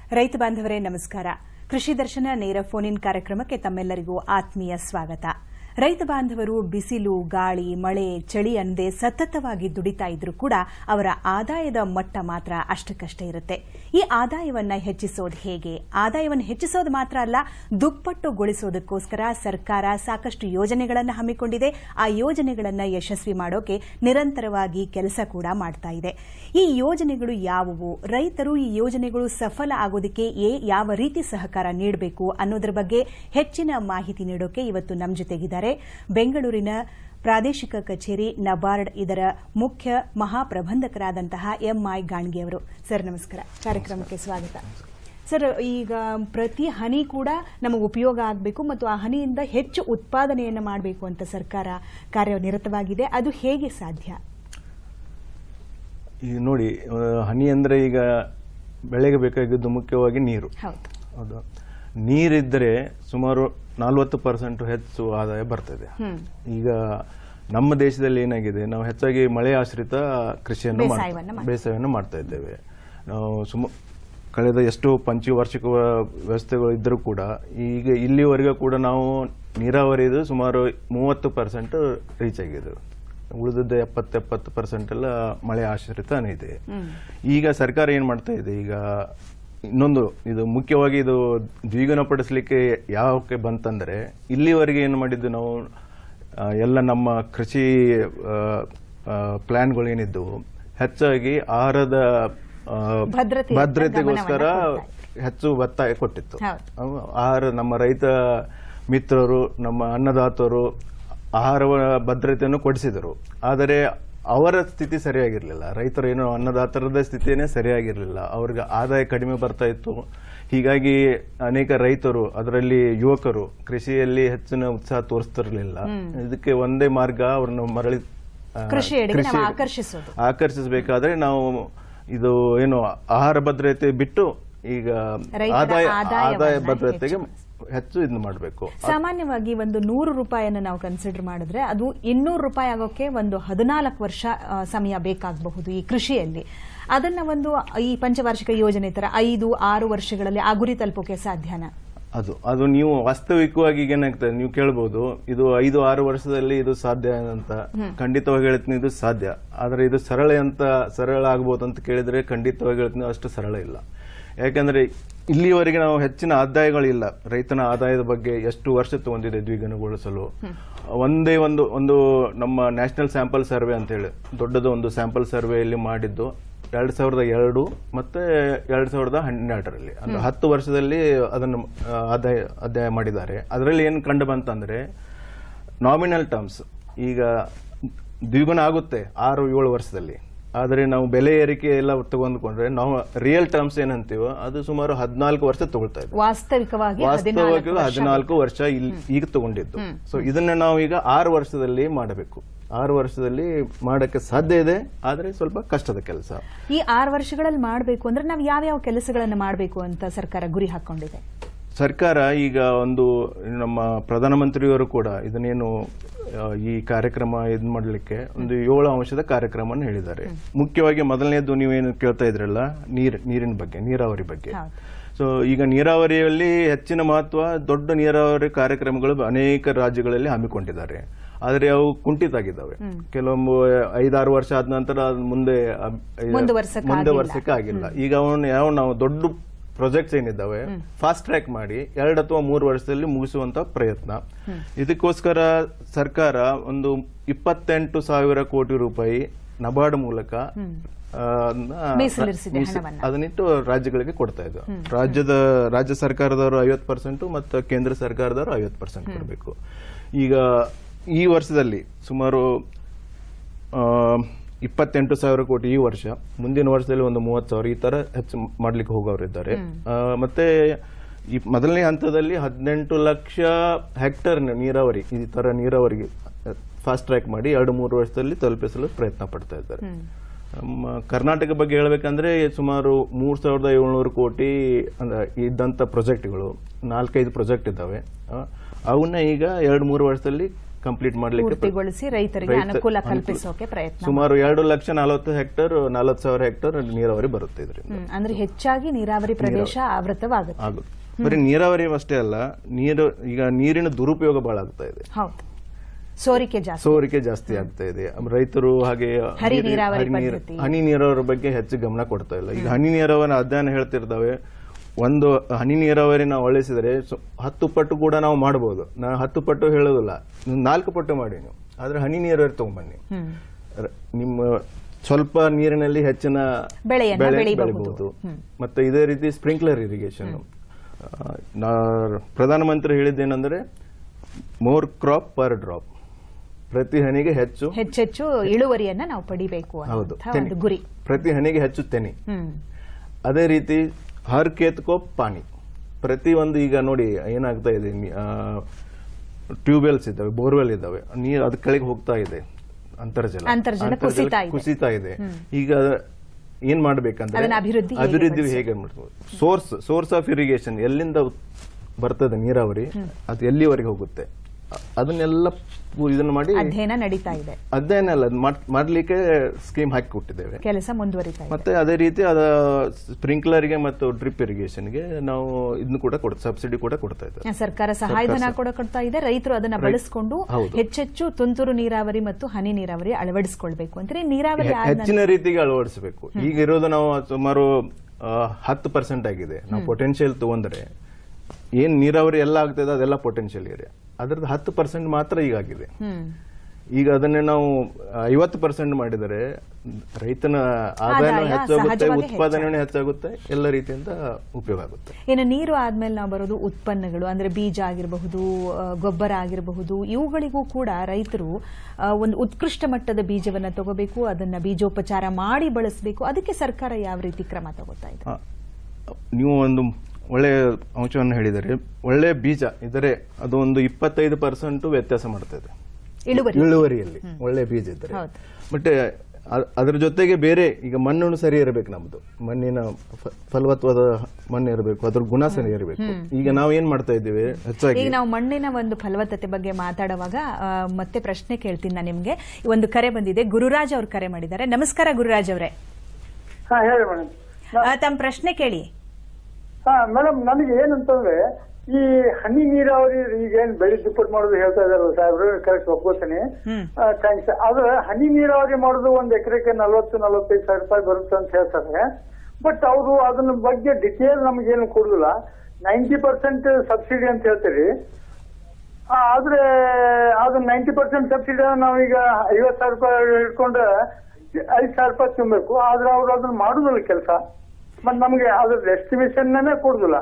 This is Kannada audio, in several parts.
ರೈತ ಬಾಂಧವರೇ ನಮಸ್ಕಾರ ಕೃಷಿ ದರ್ಶನ ನೇರ ಫೋನ್ ಇನ್ ಕಾರ್ಯಕ್ರಮಕ್ಕೆ ತಮ್ಮೆಲ್ಲರಿಗೂ ಆತ್ಮೀಯ ಸ್ವಾಗತ ರೈತ ಬಾಂಧವರು ಬಿಸಿಲು ಗಾಳಿ ಮಳೆ ಚಳಿ ಅನ್ನದೆ ಸತತವಾಗಿ ದುಡಿತಾ ಇದ್ರೂ ಕೂಡ ಅವರ ಆದಾಯದ ಮಟ್ಟ ಮಾತ್ರ ಅಷ್ಟಕ್ಕಷ್ಟೇ ಇರುತ್ತೆ ಈ ಆದಾಯವನ್ನ ಹೆಚ್ಚಿಸೋದು ಹೇಗೆ ಆದಾಯವನ್ನು ಹೆಚ್ಚಿಸೋದು ಮಾತ್ರ ಅಲ್ಲ ದುಪ್ಪಟ್ಟುಗೊಳಿಸೋದಕ್ಕೋಸ್ಕರ ಸರ್ಕಾರ ಸಾಕಷ್ಟು ಯೋಜನೆಗಳನ್ನು ಹಮ್ಮಿಕೊಂಡಿದೆ ಆ ಯೋಜನೆಗಳನ್ನು ಯಶಸ್ವಿ ಮಾಡೋಕೆ ನಿರಂತರವಾಗಿ ಕೆಲಸ ಕೂಡ ಮಾಡ್ತಾ ಇದೆ ಈ ಯೋಜನೆಗಳು ಯಾವುವು ರೈತರು ಈ ಯೋಜನೆಗಳು ಸಫಲ ಆಗೋದಕ್ಕೆ ಏ ಯಾವ ರೀತಿ ಸಹಕಾರ ನೀಡಬೇಕು ಅನ್ನೋದರ ಬಗ್ಗೆ ಹೆಚ್ಚಿನ ಮಾಹಿತಿ ನೀಡೋಕೆ ಇವತ್ತು ನಮ್ಮ ಜೊತೆಗಿದ್ದಾರೆ ಬೆಂಗಳೂರಿನ ಪ್ರಾದೇಶಿಕ ಕಚೇರಿ ನಬಾರ್ಡ್ ಇದರ ಮುಖ್ಯ ಮಹಾಪ್ರಬಂಧಕರಾದಂತಹ ಎಂಐ ಗಾಣ್ಗೆ ಅವರು ಸರ್ ನಮಸ್ಕಾರ ಕಾರ್ಯಕ್ರಮಕ್ಕೆ ಸ್ವಾಗತ ಸರ್ ಈಗ ಪ್ರತಿ ಹನಿ ಕೂಡ ನಮಗೆ ಉಪಯೋಗ ಆಗಬೇಕು ಮತ್ತು ಆ ಹನಿಯಿಂದ ಹೆಚ್ಚು ಉತ್ಪಾದನೆಯನ್ನು ಮಾಡಬೇಕು ಅಂತ ಸರ್ಕಾರ ಕಾರ್ಯನಿರತವಾಗಿದೆ ಅದು ಹೇಗೆ ಸಾಧ್ಯ ಈಗ ನೋಡಿ ಆ, ಹನಿ ಅಂದ್ರೆ ಈಗ ಬೆಳೆಗೆ ಬೇಕಾಗಿದ್ದು ಮುಖ್ಯವಾಗಿ ನೀರು ಹೌದು ಹೌದು ನೀರಿದ್ದರೆ ಸುಮಾರು ನಲವತ್ತು ಪರ್ಸೆಂಟ್ ಹೆಚ್ಚು ಆದಾಯ ಬರ್ತದೆ ಹ್ಮ್ ಈಗ ನಮ್ಮ ದೇಶದಲ್ಲಿ ಏನಾಗಿದೆ ನಾವು ಹೆಚ್ಚಾಗಿ ಮಳೆ ಆಶ್ರಿತ ಕೃಷಿಯನ್ನು ಮಾಡ್- ಬೇಸಾಯವನ್ನ ಮಾಡ್ತಾ ಬೇಸಾಯವನ್ನು ಮಾಡ್ತಾ ಇದ್ದೇವೆ ನಾವು ಸುಮ ಕಳೆದ ಎಷ್ಟು ಪಂಚವಾರ್ಷಿಕ ವ್ಯವಸ್ಥೆಗಳು ಇದ್ದರೂ ಕೂಡ ಈಗ ಇಲ್ಲಿವರೆಗೂ ಕೂಡ ನಾವು ನೀರಾವರಿದು ಸುಮಾರು ಮೂವತ್ತು ಪರ್ಸೆಂಟ್ ರೀಚ್ ಆಗಿದೆ ಉಳಿದದ್ದು ಎಪ್ಪತ್ತು ಎಪ್ಪತ್ತು ಪರ್ಸೆಂಟ್ ಎಲ್ಲ ಮಳೆ ಆಶ್ರಿತನೇ ಇದೆ ಈಗ ಸರ್ಕಾರ ಏನ್ ಮಾಡ್ತಾ ಇದೆ ಈಗ ಇನ್ನೊಂದು ಇದು ಮುಖ್ಯವಾಗಿ ಇದು ದ್ವಿಗುಣಪಡಿಸಲಿಕ್ಕೆ ಯಾವಕ್ಕೆ ಬಂತಂದ್ರೆ ಇಲ್ಲಿವರೆಗೆ ಏನು ಮಾಡಿದ್ದು ನಾವು ಆ, ಎಲ್ಲ ನಮ್ಮ ಕೃಷಿ ಪ್ಲಾನ್ಗಳು ಏನಿದ್ದವು ಹೆಚ್ಚಾಗಿ ಆಹಾರದ ಆ, ಭದ್ರತೆಯತ್ತ ಭದ್ರತೆಗೋಸ್ಕರ ಗಮನವನ್ನ ಹೆಚ್ಚು ಒತ್ತಾಯ ಕೊಟ್ಟಿತ್ತು ಹೌದು. ಅವು ಆಹಾರ ನಮ್ಮ ರೈತ ಮಿತ್ರರು ನಮ್ಮ ಅನ್ನದಾತರು ಆಹಾರ ಭದ್ರತೆಯನ್ನು ಕೊಡಿಸಿದರು ಆದರೆ ಅವರ ಸ್ಥಿತಿ ಸರಿಯಾಗಿರ್ಲಿಲ್ಲ ರೈತರು ಏನು ಅನ್ನದಾತರದ ಸ್ಥಿತಿನೇ ಸರಿಯಾಗಿರ್ಲಿಲ್ಲ ಅವ್ರಿಗೆ ಆದಾಯ ಕಡಿಮೆ ಬರ್ತಾ ಇತ್ತು ಹೀಗಾಗಿ ಅನೇಕ ರೈತರು ಅದರಲ್ಲಿ ಯುವಕರು ಕೃಷಿಯಲ್ಲಿ ಹೆಚ್ಚಿನ ಉತ್ಸಾಹ ತೋರಿಸ್ತಿರ್ಲಿಲ್ಲ ಇದಕ್ಕೆ ಒಂದೇ ಮಾರ್ಗ ಅವ್ರನ್ನ ಮರಳಿ ಆ, ಕೃಷಿಯೆಡೆಗೆ ನಾವು ಕೃಷಿ- ಆಕರ್ಷಿಸೋದು ಆಕರ್ಷಿಸಬೇಕಾದ್ರೆ ನಾವು ಇದು ಏನು ಆಹಾರ ಭದ್ರತೆ ಬಿಟ್ಟು ಈಗ ರೈತರ ಆದಾಯ ಆದಾಯವನ್ನ ಆದಾಯ ಭದ್ರತೆಗೆ ಹೆಚ್ಚು ಇದು ಮಾಡಬೇಕು ಸಾಮಾನ್ಯವಾಗಿ ಒಂದು ನೂರು ರೂಪಾಯಿಯನ್ನು ನಾವು ಕನ್ಸಿಡರ್ ಮಾಡಿದ್ರೆ ಅದು ಇನ್ನೂರು ರೂಪಾಯಿ ಆಗೋಕೆ ಒಂದು ಹದಿನಾಲ್ಕು ವರ್ಷ ಆ, ಸಮಯ ಬೇಕಾಗಬಹುದು ಈ ಕೃಷಿಯಲ್ಲಿ ಅದನ್ನ ಒಂದು ಈ ಪಂಚವಾರ್ಷಿಕ ಯೋಜನೆ ತರ ಐದು ಆರು ವರ್ಷಗಳಲ್ಲಿ ಆ ಗುರಿ ತಲುಪೋಕೆ ಸಾಧ್ಯನಾ ಅದು ಅದು ನೀವು ವಾಸ್ತವಿಕವಾಗಿ ಈಗ ಏನಾಗ್ತದೆ ನೀವು ಕೇಳಬಹುದು ಇದು ಐದು ಆರು ವರ್ಷದಲ್ಲಿ ಇದು ಸಾಧ್ಯ ಅಂತ ಖಂಡಿತವಾಗಿ ಹೇಳ್ತೀನಿ ಇದು ಸಾಧ್ಯ ಆದ್ರೆ ಇದು ಸರಳ ಅಂತ ಸರಳ ಆಗ್ಬೋದು ಅಂತ ಕೇಳಿದ್ರೆ ಖಂಡಿತವಾಗಿ ಹೇಳ್ತೀನಿ ಅಷ್ಟು ಸರಳ ಇಲ್ಲ ಯಾಕಂದ್ರೆ ಇಲ್ಲಿವರೆಗೆ ನಾವು ಹೆಚ್ಚಿನ ಆದಾಯಗಳಿಲ್ಲ ರೈತನ ಆದಾಯದ ಬಗ್ಗೆ ಎಷ್ಟು ವರ್ಷ ತಗೊಂಡಿದೆ ದ್ವಿಗುಣಗೊಳಿಸಲು ಒಂದೇ ಒಂದು ಒಂದು ನಮ್ಮ ನ್ಯಾಷನಲ್ ಸ್ಯಾಂಪಲ್ ಸರ್ವೆ ಅಂತ ಹೇಳಿ ದೊಡ್ಡದು ಒಂದು ಸ್ಯಾಂಪಲ್ ಸರ್ವೆಯಲ್ಲಿ ಮಾಡಿದ್ದು ಎರಡ್ ಸಾವಿರದ ಎರಡು ಮತ್ತೆ ಎರಡ್ ಸಾವಿರದ ಹನ್ನೆರಡರಲ್ಲಿ ಅಂದ್ರೆ ಹತ್ತು ವರ್ಷದಲ್ಲಿ ಅದನ್ನು ಆ, ಅಧ್ಯಾಯ ಅಧ್ಯಾಯ ಮಾಡಿದ್ದಾರೆ ಅದರಲ್ಲಿ ಏನು ಕಂಡು ಬಂತಂದ್ರೆ ನಾಮಿನಲ್ ಟರ್ಮ್ಸ್ ಈಗ ದ್ವಿಗುಣ ಆಗುತ್ತೆ ಆರು ಏಳು ವರ್ಷದಲ್ಲಿ ಆದರೆ ನಾವು ಬೆಲೆ ಏರಿಕೆ ಎಲ್ಲ ತಗೊಂಡ್ಕೊಂಡ್ರೆ ನಾವು ರಿಯಲ್ ಟರ್ಮ್ಸ್ ಏನಂತೀವೋ ಅದು ಸುಮಾರು ಹದಿನಾಲ್ಕು ವರ್ಷ ತಗೊಳ್ತಾ ಇದೆ ವಾಸ್ತವಿಕವಾಗಿ ವಾಸ್ತವವಾಗಿ ಹದಿನಾಲ್ಕು ವರ್ಷ ಇಲ್ಲಿ ಈಗ ತಗೊಂಡಿದ್ದು ಸೊ ಇದನ್ನ ನಾವು ಈಗ ಆರು ವರ್ಷದಲ್ಲಿ ಮಾಡಬೇಕು ಆರು ವರ್ಷದಲ್ಲಿ ಮಾಡಕ್ಕೆ ಸಾಧ್ಯ ಇದೆ ಆದ್ರೆ ಸ್ವಲ್ಪ ಕಷ್ಟದ ಕೆಲಸ ಈ ಆರು ವರ್ಷಗಳಲ್ಲಿ ಮಾಡಬೇಕು ಅಂದ್ರೆ ನಾವು ಯಾವ್ಯಾವ ಕೆಲಸಗಳನ್ನು ಮಾಡಬೇಕು ಅಂತ ಸರ್ಕಾರ ಗುರಿ ಹಾಕೊಂಡಿದೆ ಸರ್ಕಾರ ಈಗ ಒಂದು ನಮ್ಮ ಪ್ರಧಾನಮಂತ್ರಿಯವರು ಕೂಡ ಇದನ್ನೇನು ಆ, ಈ ಕಾರ್ಯಕ್ರಮ ಇದ್ ಮಾಡ್ಲಿಕ್ಕೆ ಒಂದು ಏಳು ಅಂಶದ ಕಾರ್ಯಕ್ರಮವನ್ನು ಹೇಳಿದ್ದಾರೆ ಮುಖ್ಯವಾಗಿ ಮೊದಲನೇದು ನೀವೇನು ಕೇಳ್ತಾ ಇದ್ರಲ್ಲ ನೀರ್ ನೀರಿನ ಬಗ್ಗೆ ನೀರಾವರಿ ಬಗ್ಗೆ ಹೌದು. ಸೊ ಈಗ ನೀರಾವರಿಯಲ್ಲಿ ಹೆಚ್ಚಿನ ಮಹತ್ವ ದೊಡ್ಡ ನೀರಾವರಿ ಕಾರ್ಯಕ್ರಮಗಳು ಅನೇಕ ರಾಜ್ಯಗಳಲ್ಲಿ ಹಮ್ಮಿಕೊಂಡಿದ್ದಾರೆ ಆದರೆ ಅವು ಕುಂಠಿತಾಗಿದ್ದಾವೆ ಕೆಲವೊಂದು ಐದಾರು ವರ್ಷ ಆದ ನಂತರ ಅದು ಮುಂದೆ ಅಬ್- ಮುಂದುವರ್ಸಕ್ಕೆ ಮುಂದುವರ್ಸಕ್ಕೆ ಆಗಿಲ್ಲ ಈಗ ಅವನು ಯಾವ ನಾವು ದೊಡ್ಡ ಪ್ರಾಜೆಕ್ಟ್ಸ್ ಏನಿದ್ದಾವೆ ಫಾಸ್ಟ್ ಟ್ರ್ಯಾಕ್ ಮಾಡಿ ಎರಡು ಅಥವಾ ಮೂರು ವರ್ಷದಲ್ಲಿ ಮುಗಿಸುವಂತ ಪ್ರಯತ್ನ ಇದಕ್ಕೋಸ್ಕರ ಸರ್ಕಾರ ಒಂದು ಇಪ್ಪತ್ತೆಂಟು ಸಾವಿರ ಕೋಟಿ ರೂಪಾಯಿ ನಬಾರ್ಡ್ ಮೂಲಕ ಆ, ಅದನ್ನ ಮೀಸಲಿರಿಸಿದೆ ಮೀಸ- ಹಣವನ್ನ. ಅದನ್ನಿಟ್ಟು ರಾಜ್ಯಗಳಿಗೆ ಕೊಡ್ತಾ ಇದ್ದು ರಾಜ್ಯದ ರಾಜ್ಯ ಸರ್ಕಾರದವರು ಐವತ್ತು ಪರ್ಸೆಂಟ್ ಮತ್ತು ಕೇಂದ್ರ ಸರ್ಕಾರದವರು ಐವತ್ತು ಪರ್ಸೆಂಟ್ ಕೊಡಬೇಕು ಈಗ ಈ ವರ್ಷದಲ್ಲಿ ಸುಮಾರು ಆ, ಇಪ್ಪತ್ತೆಂಟು ಸಾವಿರ ಕೋಟಿ ಈ ವರ್ಷ ಮುಂದಿನ ವರ್ಷದಲ್ಲಿ ಒಂದು ಮೂವತ್ತು ಸಾವಿರ ಈ ತರ ಹೆಚ್ಚು ಮಾಡ್ಲಿಕ್ಕೆ ಹೋಗೋರಿದ್ದಾರೆ ಆ, ಮತ್ತೆ ಈ ಮೊದಲನೇ ಹಂತದಲ್ಲಿ ಹದಿನೆಂಟು ಲಕ್ಷ ಹೆಕ್ಟರ್ ನೀರಾವರಿ ಈ ತರ ನೀರಾವರಿಗೆ ಫಾಸ್ಟ್ ಟ್ರ್ಯಾಕ್ ಮಾಡಿ ಎರಡು ಮೂರು ವರ್ಷದಲ್ಲಿ ತಲುಪಿಸಲು ಪ್ರಯತ್ನ ಪಡ್ತಾ ಇದ್ದಾರೆ ನಮ್ಮ ಕರ್ನಾಟಕ ಬಗ್ಗೆ ಹೇಳ್ಬೇಕಂದ್ರೆ ಸುಮಾರು ಮೂರ್ ಸಾವಿರದ ಏಳ್ನೂರು ಕೋಟಿ ಅಂದ್ರೆ ಇದ್ದಂತ ಪ್ರಾಜೆಕ್ಟ್ಗಳು ನಾಲ್ಕೈದು ಪ್ರಾಜೆಕ್ಟ್ ಇದ್ದಾವೆ ಆ, ಅವನ್ನ ಈಗ ಎರಡು ಮೂರು ವರ್ಷದಲ್ಲಿ ಕಂಪ್ಲೀಟ್ ಮಾಡ್ಲಿಕ್ಕೆ ಪೂರ್ತಿಗೊಳಿಸಿ ರೈತರಿಗೆ ರೈತ- ಅನುಕೂಲ ಅನುಕೂಲ. ಕಲ್ಪಿಸೋಕೆ ಪ್ರಯತ್ನ ಸುಮಾರು ಎರಡು ಲಕ್ಷ ನಲವತ್ತು ಹೆಕ್ಟರ್ ನಲವತ್ತು ಸಾವಿರ ಹೆಕ್ಟರ್ ನೀರಾವರಿ ಬರುತ್ತೆ ಇದರಿಂದ ಹ್ಮ್. ಅಂದ್ರೆ ಹೆಚ್ಚಾಗಿ ನೀರಾವರಿ ಪ್ರದೇಶ ಆವೃತವಾಗುತ್ತೆ ಆಗುತ್ತೆ ಬರೀ ನೀರಾವರಿ ಅಷ್ಟೇ ಅಲ್ಲ ನೀರು ಈಗ ನೀರಿನ ದುರುಪಯೋಗ ಬಹಳ ಆಗ್ತಾ ಇದೆ ಹೌದು ಸೋರಿಕೆ ಜಾಸ್ತಿ ಸೋರಿಕೆ ಜಾಸ್ತಿ ಆಗ್ತಾ ಇದೆ ರೈತರು ಹಾಗೆ ಹನಿ ನೀರಿ- ನೀರಾವರಿ ಹನಿ ನೀರು- ಪದ್ಧತಿ. ಹನಿ ನೀರಾವರಿ ಬಗ್ಗೆ ಹೆಚ್ಚು ಗಮನ ಕೊಡ್ತಾ ಇಲ್ಲ ಈಗ ಹನಿ ನೀರಾವರಿ ಅಧ್ಯಯನ ಹೇಳ್ತಿರ್ತಾವೆ ಒಂದು ಹನಿ ನೀರಾವರಿ ನಾವು ಅಳಿಸಿದ್ರೆ ಸೊ- ಹತ್ತು ಪಟ್ಟು ಕೂಡ ನಾವು ಮಾಡಬಹುದು ನಾ ಹತ್ತು ಪಟ್ಟು ಹೇಳೋದಿಲ್ಲ ನೀವು ನಾಲ್ಕು ಪಟ್ಟು ಮಾಡಿ ನೀವು ಆದ್ರೆ ಹನಿ ನೀರಾವರಿ ತಗೊಂಬನ್ನಿ ಹ್ಮ್. ರ- ನಿಮ್ಮ ಸ್ವಲ್ಪ ನೀರಿನಲ್ಲಿ ಹೆಚ್ಚಿನ ಬೆಳೆಯನ್ನ ಬೆಳೆ ಬೆಳಿಬಹುದು. ಬೆಳಿಬಹುದು ಮತ್ತೆ ಇದೇ ರೀತಿ ಸ್ಪ್ರಿಂಕ್ಲರ್ ಇರಿಗೇಷನ್ ಪ್ರಧಾನಮಂತ್ರಿ ಹೇಳಿದ್ದೇನೆಂದ್ರೆ ಮೋರ್ ಕ್ರಾಪ್ ಪರ್ ಡ್ರಾಪ್ ಪ್ರತಿ ಹನಿಗೆ ಹೆಚ್ಚು ಹೆಚ್ಚೆಚ್ಚು ಇಳುವರಿಯನ್ನ ನಾವು ಪಡಿಬೇಕು ಹೌದು ಅನ್ನುವಂಥ ತೆನೆ. ಒಂದು ಗುರಿ ಪ್ರತಿ ಹನಿಗೆ ಹೆಚ್ಚು ತೆನೆ ಹ್ಮ್ ಅದೇ ರೀತಿ ಹರ್ ಕೇತ್ಕೋ ಪಾನಿ ಪ್ರತಿ ಒಂದು ಈಗ ನೋಡಿ ಏನಾಗ್ತಾ ಇದೆ ಟ್ಯೂಬ್ವೆಲ್ಸ್ ಇದ್ದಾವೆ ಬೋರ್ವೆಲ್ ಇದ್ದಾವೆ ನೀರು ಅದ್ ಕೆಳಗೆ ಹೋಗ್ತಾ ಇದೆ ಅಂತರ್ಜಲ ಅಂತರ್ಜಲ ಕುಸಿತಾ ಇದೆ. ಕುಸಿತಾ ಇದೆ ಈಗ ಏನ್ ಮಾಡ್ಬೇಕಂದ್ರೆ ಅದನ್ನ ಅಭಿವೃದ್ಧಿ ಹೇಗೆ ಅಭಿವೃದ್ಧಿ ಹೇಗೆ ಮಾಡ್ಬೋದು ಸೋರ್ಸ್ ಸೋರ್ಸ್ ಆಫ್ ಇರಿಗೇಷನ್ ಎಲ್ಲಿಂದ ಉತ್- ಬರ್ತದೆ ನೀರಾವರಿ ಅದು ಎಲ್ಲಿವರೆಗೆ ಹೋಗುತ್ತೆ ಅ- ಅದನ್ನೆಲ್ಲ ಪು- ಇದನ್ನ ಮಾಡಿ ಅಧ್ಯಯನ ನಡೀತಾ ಇದೆ ಅಧ್ಯಯನ ಅಲ್ಲ ಅದ್ ಮಾಡ್- ಮಾಡ್ಲಿಕ್ಕೆ ಸ್ಕೀಮ್ ಹಾಕಿ ಕೊಟ್ಟಿದ್ದೇವೆ ಕೆಲಸ ಮುಂದುವರಿತಾ ಇದೆ ಮತ್ತೆ ಅದೇ ರೀತಿ ಅದ ಸ್ಪ್ರಿಂಕ್ಲರ್ಗೆ ಮತ್ತು ಡ್ರಿಪ್ ಇರಿಗೇಷನ್ಗೆ ನಾವು ಇದನ್ನು ಕೂಡ ಕೊಡ್ ಸಬ್ಸಿಡಿ ಕೂಡ ಕೊಡ್ತಾ ಇದ್ದೇವೆ ಸರ್ಕಾರ ಸಹಾಯಧನ ಕೂಡ ಕೊಡ್ತಾ ಇದೆ ರೈತರು ಅದನ್ನ ಬಳಸಿಕೊಂಡು ಹೌದು. ಹೆಚ್ಚೆಚ್ಚು ತುಂತುರು ನೀರಾವರಿ ಮತ್ತು ಹನಿ ನೀರಾವರಿ ಅಳವಡಿಸಿಕೊಳ್ಬೇಕು ಅಂದ್ರೆ ನೀರಾವರಿ ಆದ ನಂತರ- ಹೆಚ್ಚಿನ ರೀತಿಗೆ ಅಳವಡಿಸಬೇಕು ಈಗ ಇರೋದು ನಾವು ಸುಮಾರು ಆ, ಹತ್ತು ಪರ್ಸೆಂಟ್ ಆಗಿದೆ ನಾವು ಪೊಟೆನ್ಶಿಯಲ್ ತಗೊಂಡ್ರೆ ಏನ್ ನೀರಾವರಿ ಎಲ್ಲ ಆಗ್ತದೆ ಅದೆಲ್ಲ ಪೊಟೆನ್ಶಿಯಲ್ ಏರಿಯಾ ಅದ್ರದ್ದು ಹತ್ತು ಪರ್ಸೆಂಟ್ ಮಾತ್ರ ಈಗ ಆಗಿದೆ ಹ್ಮ್ ಈಗ ಅದನ್ನೇ ನಾವು ಐವತ್ತು ಪರ್ಸೆಂಟ್ ಮಾಡಿದರೆ ರೈತನ ಆದಾಯ ಆದಾಯ ಹೆಚ್ಚಾಗುತ್ತೆ ಸಹಜವಾಗಿ ಉತ್ಪಾದನೆ ಹೆಚ್ಚಾಗುತ್ತೆ ಎಲ್ಲ ರೀತಿಯಿಂದ ಉಪಯೋಗ ಆಗುತ್ತೆ ಇನ್ನು ನೀರು ಆದ್ಮೇಲೆ ನಾವು ಬರೋದು ಉತ್ಪನ್ನಗಳು ಅಂದ್ರೆ ಬೀಜ ಆಗಿರಬಹುದು ಆ, ಗೊಬ್ಬರ ಆಗಿರಬಹುದು ಇವುಗಳಿಗೂ ಕೂಡ ರೈತರು ಆ, ಒಂದು ಉತ್ಕೃಷ್ಟ ಮಟ್ಟದ ಬೀಜವನ್ನ ತಗೋಬೇಕು ಅದನ್ನ ಬೀಜೋಪಚಾರ ಮಾಡಿ ಬಳಸಬೇಕು ಅದಕ್ಕೆ ಸರ್ಕಾರ ಯಾವ ರೀತಿ ಕ್ರಮ ತಗೋತಾ ಇದೆ ಆ, ನೀವು ಒಂದು ಒಳ್ಳೆಯ ಅಂಶವನ್ನು ಹೇಳಿದರೆ ಒಳ್ಳೆ ಬೀಜ ಇದ್ದರೆ ಅದು ಒಂದು ಇಪ್ಪತ್ತೈದು ಪರ್ಸೆಂಟ್ ವ್ಯತ್ಯಾಸ ಮಾಡ್ತದೆ ಇಳುವರಿ ಇಳುವರಿಯಲ್ಲಿ ಒಳ್ಳೆ ಬೀಜ ಇದ್ದರೆ ಹೌದು. ಬಟ್ ಅ- ಅದ್ರ ಜೊತೆಗೆ ಬೇರೆ ಈಗ ಮಣ್ಣು ಸರಿ ಇರಬೇಕು ನಮ್ದು ಮಣ್ಣಿನ ಫ- ಫಲವತ್ವಾದ ಮಣ್ಣು ಇರಬೇಕು ಅದ್ರ ಗುಣ ಸರಿ ಇರಬೇಕು ಈಗ ನಾವು ಏನ್ ಮಾಡ್ತಾ ಇದ್ದೀವಿ ಹೆಚ್ಚಾಗಿ ಈಗ ನಾವು ಮಣ್ಣಿನ ಒಂದು ಫಲವತ್ತತೆ ಬಗ್ಗೆ ಮಾತಾಡುವಾಗ ಆ, ಮತ್ತೆ ಪ್ರಶ್ನೆ ಕೇಳ್ತೀನಿ ನಾನು ನಿಮ್ಗೆ ಒಂದು ಕರೆ ಬಂದಿದೆ ಗುರುರಾಜ್ ಅವ್ರು ಕರೆ ಮಾಡಿದ್ದಾರೆ ನಮಸ್ಕಾರ ಗುರುರಾಜ್ ಅವರೇ ಹಾ ಹೇಳಿ ಮೇಡಮ್ ತಮ್ಮ ಪ್ರಶ್ನೆ ಕೇಳಿ ಹಾ ಮೇಡಮ್ ನನಗೆ ಏನಂತಂದ್ರೆ ಈ ಹನಿ ನೀರಾವರಿ ಈಗ ಏನ್ ಬೆಳೆ ದುಪ್ಪಟ್ಟು ಮಾಡೋದು ಹೇಳ್ತಾ ಇದಾರಲ್ಲ ಸಾಹೇಬ್ರು ಕರೆಕ್ಟ್ ಒಪ್ಕೋತೀನಿ ಹ್ಮ್. ಥ್ಯಾಂಕ್ಸ್ ಆದ್ರೆ ಹನಿ ನೀರಾವರಿ ಮಾಡೋದು ಒಂದ್ ಎಕರೆಗೆ ನಲ್ವತ್ತು ನಲವತ್ತೈದು ಸಾವಿರ ರೂಪಾಯಿ ಬರುತ್ತೆ ಅಂತ ಹೇಳ್ತಾರೆ ಬಟ್ ಅವರು ಅದನ್ನ ಬಗ್ಗೆ ಡಿಟೇಲ್ ನಮಗೇನು ಕೊಡುದಿಲ್ಲ ನೈಂಟಿ ಪರ್ಸೆಂಟ್ ಸಬ್ಸಿಡಿ ಅಂತ ಹೇಳ್ತೀರಿ ಆ, ಆದ್ರೆ ಅದು ನೈಂಟಿ ಪರ್ಸೆಂಟ್ ಸಬ್ಸಿಡಿ ನಾವೀಗ ಐವತ್ ಸಾವಿರ ರೂಪಾಯಿ ಇಟ್ಕೊಂಡ್ರೆ ಐದ್ ಸಾವಿರ ರೂಪಾಯಿ ತುಂಬಬೇಕು ಆದ್ರೆ ಅವ್ರು ಅದನ್ನ ಮಾಡುದಿಲ್ಲ ಕೆಲಸ ಮತ್ ನಮ್ಗೆ ಅದ್ರ ಎಸ್ಟಿಮೇಷನ್ ಕೊಡುದಿಲ್ಲ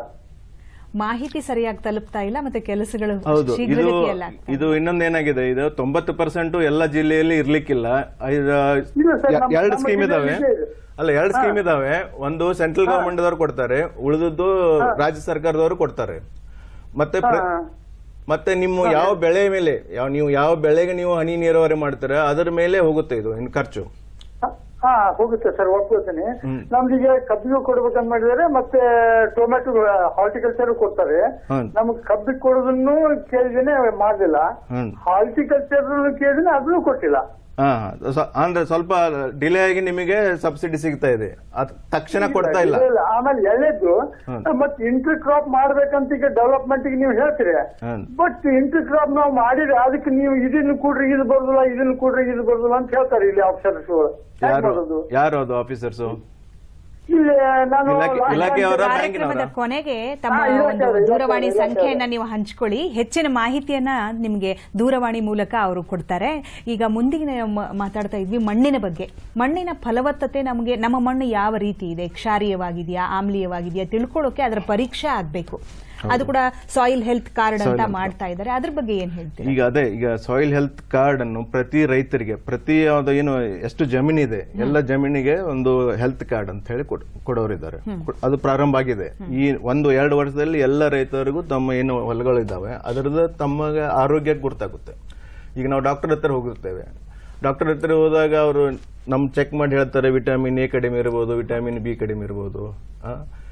ಮಾಹಿತಿ ಸರಿಯಾಗಿ ತಲುಪ್ತಾ ಇಲ್ಲ ಮತ್ತೆ ಕೆಲಸಗಳು ಹೌದು ಇದು ಶೀಘ್ರಗತಿಯಲ್ಲ ಇದು ಇನ್ನೊಂದೇನಾಗಿದೆ ಇದು ತೊಂಬತ್ತು ಪರ್ಸೆಂಟ್ ಎಲ್ಲ ಜಿಲ್ಲೆಯಲ್ಲಿ ಇರ್ಲಿಕ್ಕಿಲ್ಲ ಐದು- ಇಲ್ಲ ಸರ್, ನಮ್ಮ- ಎರಡು ನಮ್ಮ ಸ್ಕೀಮ್ ಇದಾವೆ ಜಿಲ್ಲೆಯಲ್ಲಿ ಇದೆ. ಅಲ್ಲ ಎರಡು ಸ್ಕೀಮ್ ಇದಾವೆ ಒಂದು ಸೆಂಟ್ರಲ್ ಗವರ್ಮೆಂಟ್ ದವರು ಕೊಡ್ತಾರೆ ಉಳಿದದ್ದು ರಾಜ್ಯ ಸರ್ಕಾರದವರು ಕೊಡ್ತಾರೆ ಮತ್ತೆ ಪ್ರ- ಹಾ. ಮತ್ತೆ ನಿಮ್ಮ ಯಾವ ಬೆಳೆ ಮೇಲೆ ಯಾವ ನೀವು ಯಾವ ಬೆಳೆಗೆ ನೀವು ಹನಿ ನೀರಾವರಿ ಮಾಡ್ತೀರಾ ಅದರ ಮೇಲೆ ಹೋಗುತ್ತೆ ಇದು ಇನ್ನು ಖರ್ಚು ಹ- ಹಾ ಹೋಗುತ್ತೆ ಸರ್ ಒಪ್ಕೋತೀನಿ ನಮ್ದೀಗ ಕಬ್ಬಿಗೂ ಕೊಡ್ಬೇಕಂತ ಮಾಡಿದರೆ ಮತ್ತೆ ಟೊಮೆಟೊ ಹಾರ್ಟಿಕಲ್ಚರ್ ಕೊಡ್ತಾರೆ ಹ್ಮ್. ನಮ್ಗೆ ಕಬ್ಬಿಗೆ ಕೊಡೋದನ್ನು ಕೇಳಿದೇನೆ ಮಾಡಲಿಲ್ಲ ಹ್ಮ್. ಹಾರ್ಟಿಕಲ್ಚರ್ ಕೇಳಿದ್ರೆ ಅದನ್ನು ಕೊಟ್ಟಿಲ್ಲ ಹಾ ಸ- ಅಂದ್ರೆ ಸ್ವಲ್ಪ ಡಿಲೇ ಆಗಿ ನಿಮಗೆ ಸಬ್ಸಿಡಿ ಸಿಗ್ತಾ ಇದೆ ಅದ್ ತಕ್ಷಣ ಕೊಡ್ತಾ ಇಲ್ಲ ಇಲ್ಲ, ಆಮೇಲೆ ಎಳೆದ್ದು ಹ್ಮ್. ಮತ್ತೆ ಇಂಟರ್ ಕ್ರಾಪ್ ಮಾಡ್ಬೇಕಂತ ಈಗ ಡೆವಲಪ್ಮೆಂಟ್ ನೀವು ಹೇಳ್ತೀರಿ ಹ್ಮ್. ಬಟ್ ಇಂಟರ್ ಕ್ರಾಪ್ ನಾವು ಮಾಡಿದ್ರೆ ಅದಕ್ಕೆ ನೀವು ಇದನ್ನು ಕೊಡ್ರಿ ಇದು ಬರುದಿಲ್ಲ ಇದನ್ನು ಕೊಡ್ರಿ ಇದು ಬರುದಿಲ್ಲ ಅಂತ ಹೇಳ್ತಾರೆ ಇಲ್ಲಿ ಆಫೀಸರ್ಸ್ಗಳು ಹೇಗೆ ಯಾರು ಮಾಡೋದು ಯಾರು ಅದು ಆಫೀಸರ್ಸು ಇಲ್ಲಿ ನಾನು ಇಲಾಖೆ- last ಇಲಾಖೆಯವರ time- ಕಾರ್ಯಕ್ರಮದ ಬ್ಯಾಂಕಿನವರಾ? ಕೊನೆಗೆ ತಮ್ಮ ಹಾ, ಇಲಾಖೆ ಒಂದು ಅವರು, ಇಲಾಖೆ ದೂರವಾಣಿ ಅವರು, ಇಲಾಖೆ ಸಂಖ್ಯೆಯನ್ನ ಅವರು. ನೀವು ಹಂಚ್ಕೊಳ್ಳಿ ಹೆಚ್ಚಿನ ಮಾಹಿತಿಯನ್ನ ನಿಮಗೆ ದೂರವಾಣಿ ಮೂಲಕ ಅವರು ಕೊಡ್ತಾರೆ ಈಗ ಮುಂದಿನ ಮ- ಮಾತಾಡ್ತಾ ಇದ್ವಿ ಮಣ್ಣಿನ ಬಗ್ಗೆ ಮಣ್ಣಿನ ಫಲವತ್ತತೆ ನಮಗೆ ನಮ್ಮ ಮಣ್ಣು ಯಾವ ರೀತಿ ಇದೆ ಕ್ಷಾರೀಯವಾಗಿದೆಯಾ ಆಮ್ಲೀಯವಾಗಿದೆಯಾ ತಿಳ್ಕೊಳ್ಳೋಕೆ ಅದರ ಪರೀಕ್ಷೆ ಆಗ್ಬೇಕು ಅದು ಕೂಡ ಸಾಯಿಲ್ ಹೆಲ್ತ್ ಕಾರ್ಡ್ ಅಂತ Soil- ಮಾಡ್ತಾ ಇದ್ದಾರೆ ಅದ್ರ ಬಗ್ಗೆ ಏನ್ ಹೇಳ್ತೀರಾ ಈಗ ಅದೇ ಈಗ ಸಾಯಿಲ್ ಹೆಲ್ತ್ ಕಾರ್ಡ್ ಅನ್ನು ಪ್ರತಿ ರೈತರಿಗೆ ಪ್ರತಿ ಯಾವ್ದು ಏನು ಎಷ್ಟು ಜಮೀನಿದೆ ಎಲ್ಲ ಜಮೀನಿಗೆ ಒಂದು ಹೆಲ್ತ್ ಕಾರ್ಡ್ ಅಂತ ಹೇಳಿ ಕೊಡ್- ಕೊಡೋರಿದ್ದಾರೆ ಕೊಡ್- ಅದು ಪ್ರಾರಂಭ ಆಗಿದೆ ಈ ಒಂದು ಎರಡು ವರ್ಷದಲ್ಲಿ ಎಲ್ಲ ರೈತರಿಗೂ ತಮ್ಮ ಏನು ಹೊಲಗಳಿದ್ದಾವೆ ಅದರದ್ದು ತಮಗೆ ಆರೋಗ್ಯಕ್ಕೆ ಗೊತ್ತಾಗುತ್ತೆ ಈಗ ನಾವು ಡಾಕ್ಟರ್ ಹತ್ರ ಹೋಗಿರ್ತೇವೆ ಡಾಕ್ಟರ್ ಹತ್ರ ಹೋದಾಗ ಅವರು ನಮ್ ಚೆಕ್ ಮಾಡಿ ಹೇಳ್ತಾರೆ ವಿಟಮಿನ್ ಎ ಕಡಿಮೆ ಇರ್ಬೋದು ವಿಟಮಿನ್ ಬಿ ಕಡಿಮೆ ಇರ್ಬೋದು ಆ?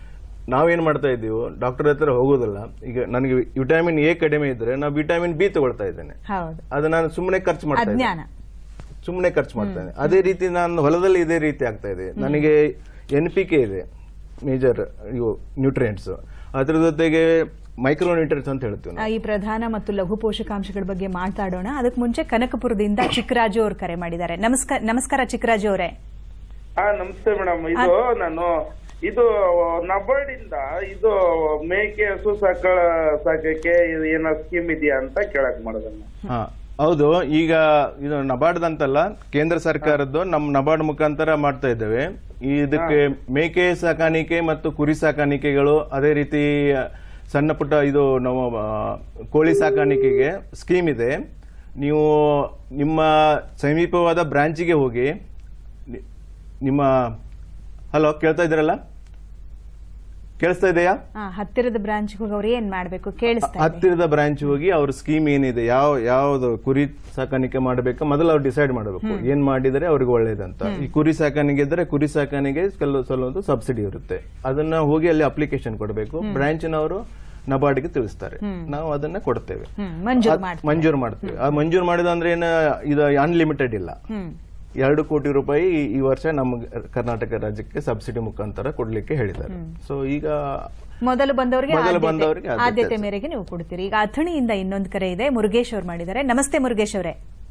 ನಾವೇನ್ ಮಾಡ್ತಾ ಇದ್ದೀವಿ ಡಾಕ್ಟರ್ ಹತ್ರ ಹೋಗೋದಿಲ್ಲ ಈಗ ನನಗೆ ವಿಟಮಿನ್ ಎ ಕಡಿಮೆ ಇದ್ರೆ ನಾವು ವಿಟಮಿನ್ ಬಿ ತಗೊಳ್ತಾ ಇದ್ದೇನೆ ಹೌದು ಅದು ನಾನು ಸುಮ್ಮನೆ ಖರ್ಚು ಮಾಡ್ತಾ ಇದ್ದೇನೆ ಅಜ್ಞಾನ ಸುಮ್ಮನೆ ಖರ್ಚು ಮಾಡ್ತಾ ಇದ್ದೇನೆ ಅದೇ ರೀತಿ ನಾನು ಹೊಲದಲ್ಲಿ ಇದೇ ರೀತಿ ಆಗ್ತಾ ಇದೆ ನನಗೆ ಎನ್ ಪಿ ಕೆ ಇದೆ ಮೇಜರ್ ಇವು ನ್ಯೂಟ್ರಿಯೆಂಟ್ಸ್ ಅದ್ರ ಜೊತೆಗೆ ಮೈಕ್ರೋ ನ್ಯೂಟ್ರಿಯೆಂಟ್ಸ್ ಅಂತ ಹೇಳ್ತೀವಿ ನಾವು ಆ, ಈ ಪ್ರಧಾನ ಮತ್ತು ಲಘು ಪೋಷಕಾಂಶಗಳ ಬಗ್ಗೆ ಮಾತಾಡೋಣ ಅದಕ್ಕೆ ಮುಂಚೆ ಕನಕಪುರದಿಂದ ಚಿಕ್ಕರಾಜು ಅವರು ಕರೆ ಮಾಡಿದ್ದಾರೆ ನಮಸ್ಕಾರ ನಮಸ್ಕಾರ ಚಿಕ್ಕರಾಜು ಅವರೇ ಹಾ ನಮಸ್ತೆ ಮೇಡಮ್ ಇದು ನಾನು ಇದು ನಬಾರ್ಡ್ ಇಂದ ಇದು ಮೇಕೆ ಹಸು ಸಾಕ ಸಾಕಕ್ಕೆ ಇದು ಏನೋ ಸ್ಕೀಮ್ ಇದೆಯಾ ಅಂತ ಕೇಳಕ್ ಮಾಡೋದನ್ನ ಹಾ ಹೌದು ಈಗ ಇದು ನಬಾರ್ಡ್ ಅಂತಲ್ಲ ಕೇಂದ್ರ ಸರ್ಕಾರದ್ದು ನಮ್ಮ ನಬಾರ್ಡ್ ಮುಖಾಂತರ ಮಾಡ್ತಾ ಇದ್ದೇವೆ ಇದಕ್ಕೆ ಮೇಕೆ ಸಾಕಾಣಿಕೆ ಮತ್ತು ಕುರಿ ಸಾಕಾಣಿಕೆಗಳು ಅದೇ ರೀತಿ ಸಣ್ಣ ಪುಟ್ಟ ಇದು ನಾವು ಆ, ಕೋಳಿ ಸಾಕಾಣಿಕೆಗೆ ಸ್ಕೀಮ್ ಇದೆ ನೀವು ನಿಮ್ಮ ಸಮೀಪವಾದ ಬ್ರಾಂಚಿಗೆ ಹೋಗಿ ನಿ- ನಿಮ್ಮ ಹಲೋ ಕೇಳ್ತಾ ಇದ್ದೀರಲ್ಲ ಕೇಳಿಸ್ತಾ ಇದೆಯಾ ಆ, ಹತ್ತಿರದ ಬ್ರಾಂಚ್ ಹೋಗಿ ಅವ್ರು ಏನ್ ಮಾಡ್ಬೇಕು ಕೇಳಿಸ್ತಾ ಇದೆ. ಹತ್ತಿರದ ಬ್ರಾಂಚ್ ಹೋಗಿ ಅವ್ರ ಸ್ಕೀಮ್ ಏನಿದೆ ಯಾವ ಯಾವ್ದು ಕುರಿ ಸಾಕಾಣಿಕೆ ಮಾಡಬೇಕು ಮೊದಲು ಅವ್ರು ಡಿಸೈಡ್ ಮಾಡಬೇಕು ಏನ್ ಮಾಡಿದರೆ ಅವ್ರಿಗೆ ಒಳ್ಳೇದಂತ ಈ ಕುರಿ ಸಾಕಾಣಿಕೆ ಇದ್ರೆ ಕುರಿ ಸಾಕಾಣಿಕೆ ಕೆಲವು ಸಲೊಂದು ಸಬ್ಸಿಡಿ ಇರುತ್ತೆ ಅದನ್ನ ಹೋಗಿ ಅಲ್ಲಿ ಅಪ್ಲಿಕೇಶನ್ ಕೊಡಬೇಕು ಬ್ರಾಂಚಿನವರು ನಬಾರ್ಡ್ಗೆ ತಿಳಿಸ್ತಾರೆ ನಾವು ಅದನ್ನ ಕೊಡ್ತೇವೆ ಹ್ಮ್ ಮಂಜೂರು ಅದ್ ಮಾಡ್ತಾರೆ ಮಂಜೂರು ಮಾಡ್ತೀವಿ ಆ ಮಂಜೂರು ಮಾಡಿದ ಅಂದ್ರೆ ಏನು ಇದು ಅನ್ಲಿಮಿಟೆಡ್ ಇಲ್ಲ ಹ್ಮ್ ಎರಡು ಕೋಟಿ ರೂಪಾಯಿ ಈ- ಈ ವರ್ಷ ನಮ್ಮ ಕರ್ನಾಟಕ ರಾಜ್ಯಕ್ಕೆ ಸಬ್ಸಿಡಿ ಮುಖಾಂತರ ಕೊಡ್ಲಿಕ್ಕೆ ಹೇಳಿದ್ದಾರೆ ಸೊ ಈಗ ಮೊದಲು ಬಂದವರಿಗೆ ಮೊದಲು ಆದ್ಯತೆ- ಬಂದವರಿಗೆ ಆದ್ಯತೆ ಆದ್ಯತೆ ಮೇರೆಗೆ ನೀವು ಕೊಡ್ತೀರಿ ಈಗ ಅಥಣಿಯಿಂದ ಇನ್ನೊಂದು ಕರೆ ಇದೆ ಮುರುಗೇಶ್ ಅವ್ರು ಮಾಡಿದ್ದಾರೆ ನಮಸ್ತೆ ಮುರುಗೇಶ್ ಅವರೇ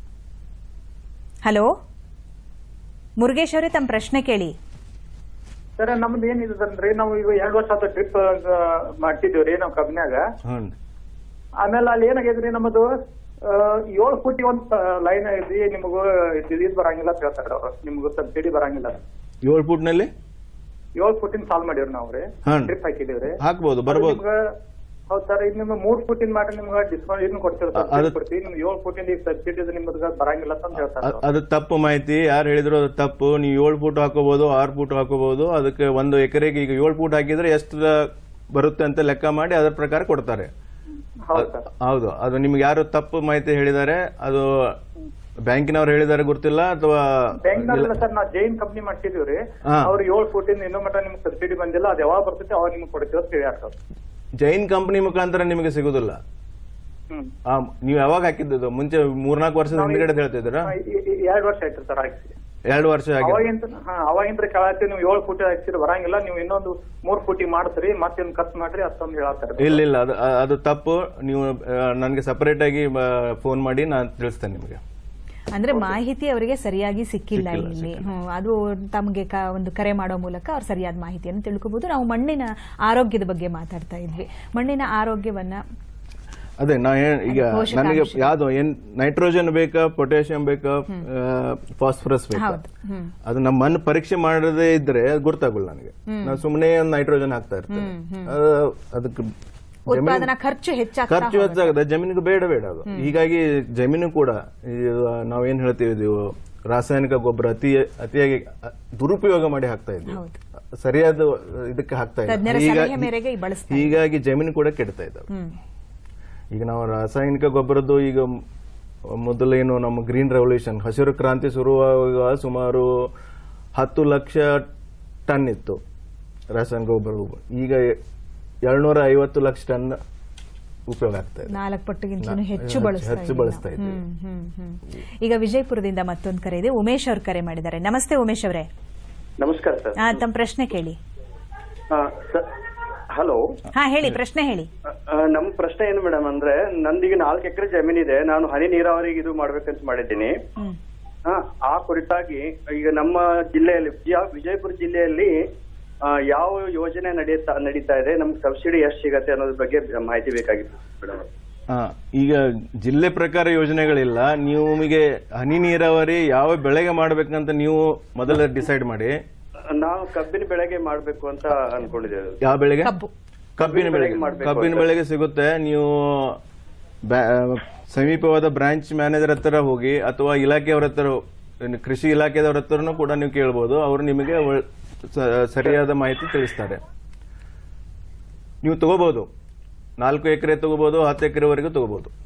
ಹಲೋ ಮುರುಗೇಶ್ ಅವರೇ ತಮ್ಮ ಪ್ರಶ್ನೆ ಕೇಳಿ ಸರ್ ನಮ್ದು ಏನಿದೆ ನಾವು ಈಗ ಎರಡು ವರ್ಷ ಆತ ಟ್ರಿಪ್ ಮಾಡ್ತಿದ್ದೀವ್ರಿ ನಾವು ಕಬ್ನ್ಯಾಗ ಹ್ಮ್ ಆಮೇಲೆ ಅಲ್ಲಿ ಏನಾಗೈತ್ರಿ ನಮ್ಮದು ಏಳು ಫುಟಿ ಒಂದ್ ಲೈನ್ ಐತಿ ನಿಮಗೂ ಇದು ಬರಂಗಿಲ್ಲ ಅಂತ ಹೇಳ್ತಾರೆ ಅವ್ರು ನಿಮ್ಗೂ ಸಬ್ಸಿಡಿ ಬರಂಗಿಲ್ಲ ಏಳು ಫುಟ್ನಲ್ಲಿ ಏಳು ಫುಟಿನ ಸಾಲ್ ಮಾಡಿವ್ರಿ ನಾವ್ರಿ ಹ್ಮ್. ಟ್ರಿಪ್ ಹಾಕಿದೀವ್ರಿ ಹಾಕ್ಬೋದು ಬರ್ಬೋದು ನಿಮ್ಗ ಹೌದ್ ಸರ್ ಈಗ ನಿಮ್ಗೆ ಮೂರ್ ಫುಟಿನ ಮಾಡಿ ನಿಮ್ಗೆ ಡಿಸ್ಕೌಂಟ್ ಇದನ್ನ ಕೊಡ್ತೀವಿ ಅ- ಅದು- ಕೊಡ್ತೀವಿ ನಿಮ್ಗೆ ಏಳು ಫುಟಿನ ಈಗ ಸಬ್ಸಿಡಿ ನಿಮ್ಗೆ ಬರಂಗಿಲ್ಲ ಅಂತ ಹೇಳ್ತಾರೆ ಅ- ಅದು ತಪ್ಪು ಮಾಹಿತಿ ಯಾರು ಹೇಳಿದ್ರು ಅದು ತಪ್ಪು ನೀವು ಏಳು ಫುಟ್ ಹಾಕೋಬಹುದು ಆರು ಫುಟ್ ಹಾಕೋಬಹುದು ಅದಕ್ಕೆ ಒಂದು ಎಕರೆಗೆ ಈಗ ಏಳು ಫುಟ್ ಹಾಕಿದ್ರೆ ಎಷ್ಟು ಬರುತ್ತೆ ಅಂತ ಲೆಕ್ಕ ಮಾಡಿ ಅದರ ಪ್ರಕಾರ ಕೊಡ್ತಾರೆ ಹೌದು ಸರ್ ಹೌದು ಅದು ನಿಮ್ಗೆ ಯಾರು ತಪ್ಪು ಮಾಹಿತಿ ಹೇಳಿದ್ದಾರೆ ಅದು ಬ್ಯಾಂಕಿನವ್ರು ಹೇಳಿದ್ದಾರೆ ಗೊತ್ತಿಲ್ಲ ಅಥವಾ ಬ್ಯಾಂಕ್ನಲ್ಲ ಸರ್ ನಾವು ಜೈನ್ ಕಂಪ್ನಿ ಮಾಡ್ತಿದೀವ್ರಿ ಹಾ. ಅವ್ರು ಏಳು ಫುಟಿನ ಇನ್ನೂ ಮಟ್ಟ ನಿಮ್ಗೆ ಸಬ್ಸಿಡಿ ಬಂದಿಲ್ಲ ಅದು ಯಾವಾಗ ಬರ್ತೈತೆ ಅವಾಗ ನಿಮ್ಗೆ ಕೊಡ್ತೀವಿ ಅಂತ ಹೇಳ್ಯಾರ ಸರ್ ಜೈನ್ ಕಂಪನಿ ಮುಖಾಂತರ ನಿಮಗೆ ಸಿಗುದಿಲ್ಲ ಹ್ಮ್ ಆ, ನೀವು ಯಾವಾಗ ಹಾಕಿದ್ದು ಮುಂಚೆ ಮೂರ್ನಾಲ್ಕು ವರ್ಷದ ಹಿಂದ್ಗಡೆ ಹೇಳ್ತಿದ್ದೀರಾ ಹಾ, ಈ- ಈ- ಈ ಎರಡ್ ವರ್ಷ ಆಯ್ತು ಸರ್ ಹಾಕ್ಸಿ ಎರಡು ವರ್ಷ ಆಗಿದೆ ಅವಾಗಿಂತ ಹಾ ಅವಾಗಿಂತ ಕೇಳತ್ತೀವಿ ನೀವು ಏಳು ಫುಟಿ ಹಾಕ್ಸಿದ್ರೆ ಬರಂಗಿಲ್ಲ ನೀವು ಇನ್ನೊಂದು ಮೂರ್ ಫುಟಿ ಮಾಡ್ತೀರಿ ಮತ್ತೇನ್ ಖರ್ಚು ಮಾಡ್ರಿ ಅಷ್ಟೊಂದು ಹೇಳತ್ತಾರೆ ಇಲ್ಲ ಇಲ್ಲ ಅದು ಅದು ತಪ್ಪು ನೀವು ನನಗೆ ಸಪರೇಟ್ ಆಗಿ ಫೋನ್ ಮಾಡಿ ನಾನು ತಿಳಿಸ್ತೇನೆ ನಿಮಗೆ ಅಂದ್ರೆ ಮಾಹಿತಿ ಅವರಿಗೆ ಸರಿಯಾಗಿ ಸಿಕ್ಕಿಲ್ಲ ಇಲ್ಲಿ ಹ್ಮ್, ಅದು ತಮಗೆ ಕ- ಒಂದು ಕರೆ ಮಾಡೋ ಮೂಲಕ ಅವ್ರು ಸರಿಯಾದ ಮಾಹಿತಿಯನ್ನು ತಿಳ್ಕೋಬಹುದು ನಾವು ಮಣ್ಣಿನ ಆರೋಗ್ಯದ ಬಗ್ಗೆ ಮಾತಾಡ್ತಾ ಇದ್ವಿ ಮಣ್ಣಿನ ಆರೋಗ್ಯವನ್ನ ಅದೇ ನಾ ಏನ್ ಈಗ ಪೋಷಕಾಂಶ. ನನಗೆ ಯಾವ್ದು ಏನ್ ನೈಟ್ರೋಜನ್ ಬೇಕಾ ಪೊಟ್ಯಾಷಿಯಂ ಬೇಕಾ ಫಾಸ್ಫರಸ್ ಬೇಕಾ ಹೌದು ಹ್ಮ್ ಅದು ನಮ್ಮ ಮಣ್ಣು ಪರೀಕ್ಷೆ ಮಾಡದೇ ಇದ್ರೆ ಅದು ಗೊತ್ತಾಗಲ್ಲ ನನಗೆ ನಾವು ಸುಮ್ಮನೆ ನೈಟ್ರೋಜನ್ ಹಾಕ್ತಾ ಇರ್ತೇವೆ ಅದು ಅದಕ್ಕೆ ಉತ್ಪಾದನಾ ಖರ್ಚು ಹೆಚ್ಚಾಗ್ತಾ ಖರ್ಚು ಹೆಚ್ಚಾಗದೆ ಜಮೀನಿಗೆ ಬೇಡ ಬೇಡ ಅದು ಹೀಗಾಗಿ ಜಮೀನು ಕೂಡ ಇದು ನಾವೇನ್ ಹೇಳ್ತೀವಿ ಇದು ರಾಸಾಯನಿಕ ಗೊಬ್ಬರ ಅತಿ ಅತಿಯಾಗಿ ಅ, ದುರುಪಯೋಗ ಮಾಡಿ ಹಾಕ್ತಾ ಇದ್ದೀವಿ ಹೌದು. ಸರಿಯಾದ ಇದಕ್ಕೆ ಹಾಕ್ತಾ ತಜ್ಞರ ಇಲ್ಲ ಸಲಹೆ ಮೇರೆಗೆ ಈ ಬಳಸ್ತಾ ಹೀಗಾಗಿ ಜಮೀನು ಕೂಡ ಕೆಡ್ತಾ ಇದ್ದಾವೆ ಹ್ಮ್ ಈಗ ನಾವು ರಾಸಾಯನಿಕ ಗೊಬ್ಬರದ್ದು ಈಗ ಮ್- ಮೊದಲೇನು ನಮ್ಮ ಗ್ರೀನ್ ರೆವಲ್ಯೂಷನ್ ಹಸಿರು ಕ್ರಾಂತಿ ಶುರುವಾಗ ಸುಮಾರು ಹತ್ತು ಲಕ್ಷ ಟನ್ ಇತ್ತು ರಾಸಾಯನಿಕ ಗೊಬ್ಬರ ಈಗ ಏಳ್ನೂರ ಐವತ್ತು ಲಕ್ಷ ಟನ್ ಉಪಯೋಗ ಆಗ್ತಾ ಇದೆ ನಾಲ್ಕು ಪಟ್ಟಿಗಿಂತಲೂ ನಾ- ಹೆಚ್ಚು ಹೆಚ್ಚು- ಬಳಸ್ತಾ ಹೆಚ್ಚು ಇದ್ದೀವಿ ಬಳಸ್ತಾ ನಾವು. ಇದ್ದೀವಿ. ಹ್ಮ್, ಹ್ಮ್, ಹ್ಮ್. ಈಗ ವಿಜಯಪುರದಿಂದ ಮತ್ತೊಂದು ಕರೆ ಇದೆ ಉಮೇಶ್ ಅವ್ರು ಕರೆ ಮಾಡಿದ್ದಾರೆ ನಮಸ್ತೆ ಉಮೇಶ್ ಅವರೇ ನಮಸ್ಕಾರ ಸರ್ ಆ, ತಮ್ಮ ಪ್ರಶ್ನೆ ಕೇಳಿ ಹಲೋ ಹಾ ಹೇಳಿ ಪ್ರಶ್ನೆ ಹೇಳಿ ನಮ್ ಪ್ರಶ್ನೆ ಏನು ಮೇಡಮ್ ಅಂದ್ರೆ ನಂದೀಗ ನಾಲ್ಕು ಎಕರೆ ಜಮೀನಿದೆ ನಾನು ಹನಿ ನೀರಾವರಿಗೆ ಇದು ಮಾಡ್ಬೇಕಂತ ಮಾಡಿದ್ದೀನಿ ಹ್ಮ್ ಆ, ಆ ಕುರಿತಾಗಿ ಈಗ ನಮ್ಮ ಜಿಲ್ಲೆಯಲ್ಲಿ ವಿಜಯ- ವಿಜಯಪುರ ಜಿಲ್ಲೆಯಲ್ಲಿ ಆ, ಯಾವ ಯೋಜನೆ ನಡೆಯುತ್ತಾ ನಡೀತಾ ಇದೆ ನಮ್ಗೆ ಸಬ್ಸಿಡಿ ಎಷ್ಟು ಸಿಗತ್ತೆ ಅನ್ನೋದ್ರ ಬಗ್ಗೆ ಮಾಹಿತಿ ಬೇಕಾಗಿತ್ತು ಮೇಡಮ್ ಆ, ಈಗ ಜಿಲ್ಲೆ ಪ್ರಕಾರ ಯೋಜನೆಗಳಿಲ್ಲ ನೀವು ನಿಮಗೆ ಹನಿ ನೀರಾವರಿ ಯಾವ ಬೆಳೆಗೆ ಮಾಡ್ಬೇಕಂತ ನೀವು ಮೊದಲ ಡಿಸೈಡ್ ಮಾಡಿ ನಾವು ಕಬ್ಬಿನ ಬೆಳೆಗೆ ಮಾಡ್ಬೇಕು ಅಂತ ಅನ್ಕೊಂಡಿದ್ದೇವೆ ಯಾವ ಬೆಳೆಗೆ ಕಬ್ಬು ಕಬ್ಬಿನ ಬೆಳೆಗೆ ಮಾಡ್ಬೇಕು ಕಬ್ಬಿನ ಅಂತ. ಬೆಳೆಗೆ ಸಿಗುತ್ತೆ ನೀವು ಬ್ಯಾ- ಸಮೀಪವಾದ ಬ್ರಾಂಚ್ ಮ್ಯಾನೇಜರ್ ಹತ್ರ ಹೋಗಿ ಅಥವಾ ಇಲಾಖೆಯವರ ಹತ್ರ ಏನು ಕೃಷಿ ಇಲಾಖೆದವ್ರ ಹತ್ರನೂ ಕೂಡ ನೀವು ಕೇಳ್ಬೋದು ಅವರು ನಿಮಗೆ ಒಳ್- ಸ- ಸರಿಯಾದ ಮಾಹಿತಿ ತಿಳಿಸ್ತಾರೆ ನೀವು ತಗೋಬಹುದು ನಾಲ್ಕು ಎಕರೆ ತಗೋಬಹುದು ಹತ್ತು ಎಕರೆವರೆಗೂ ತಗೋಬಹುದು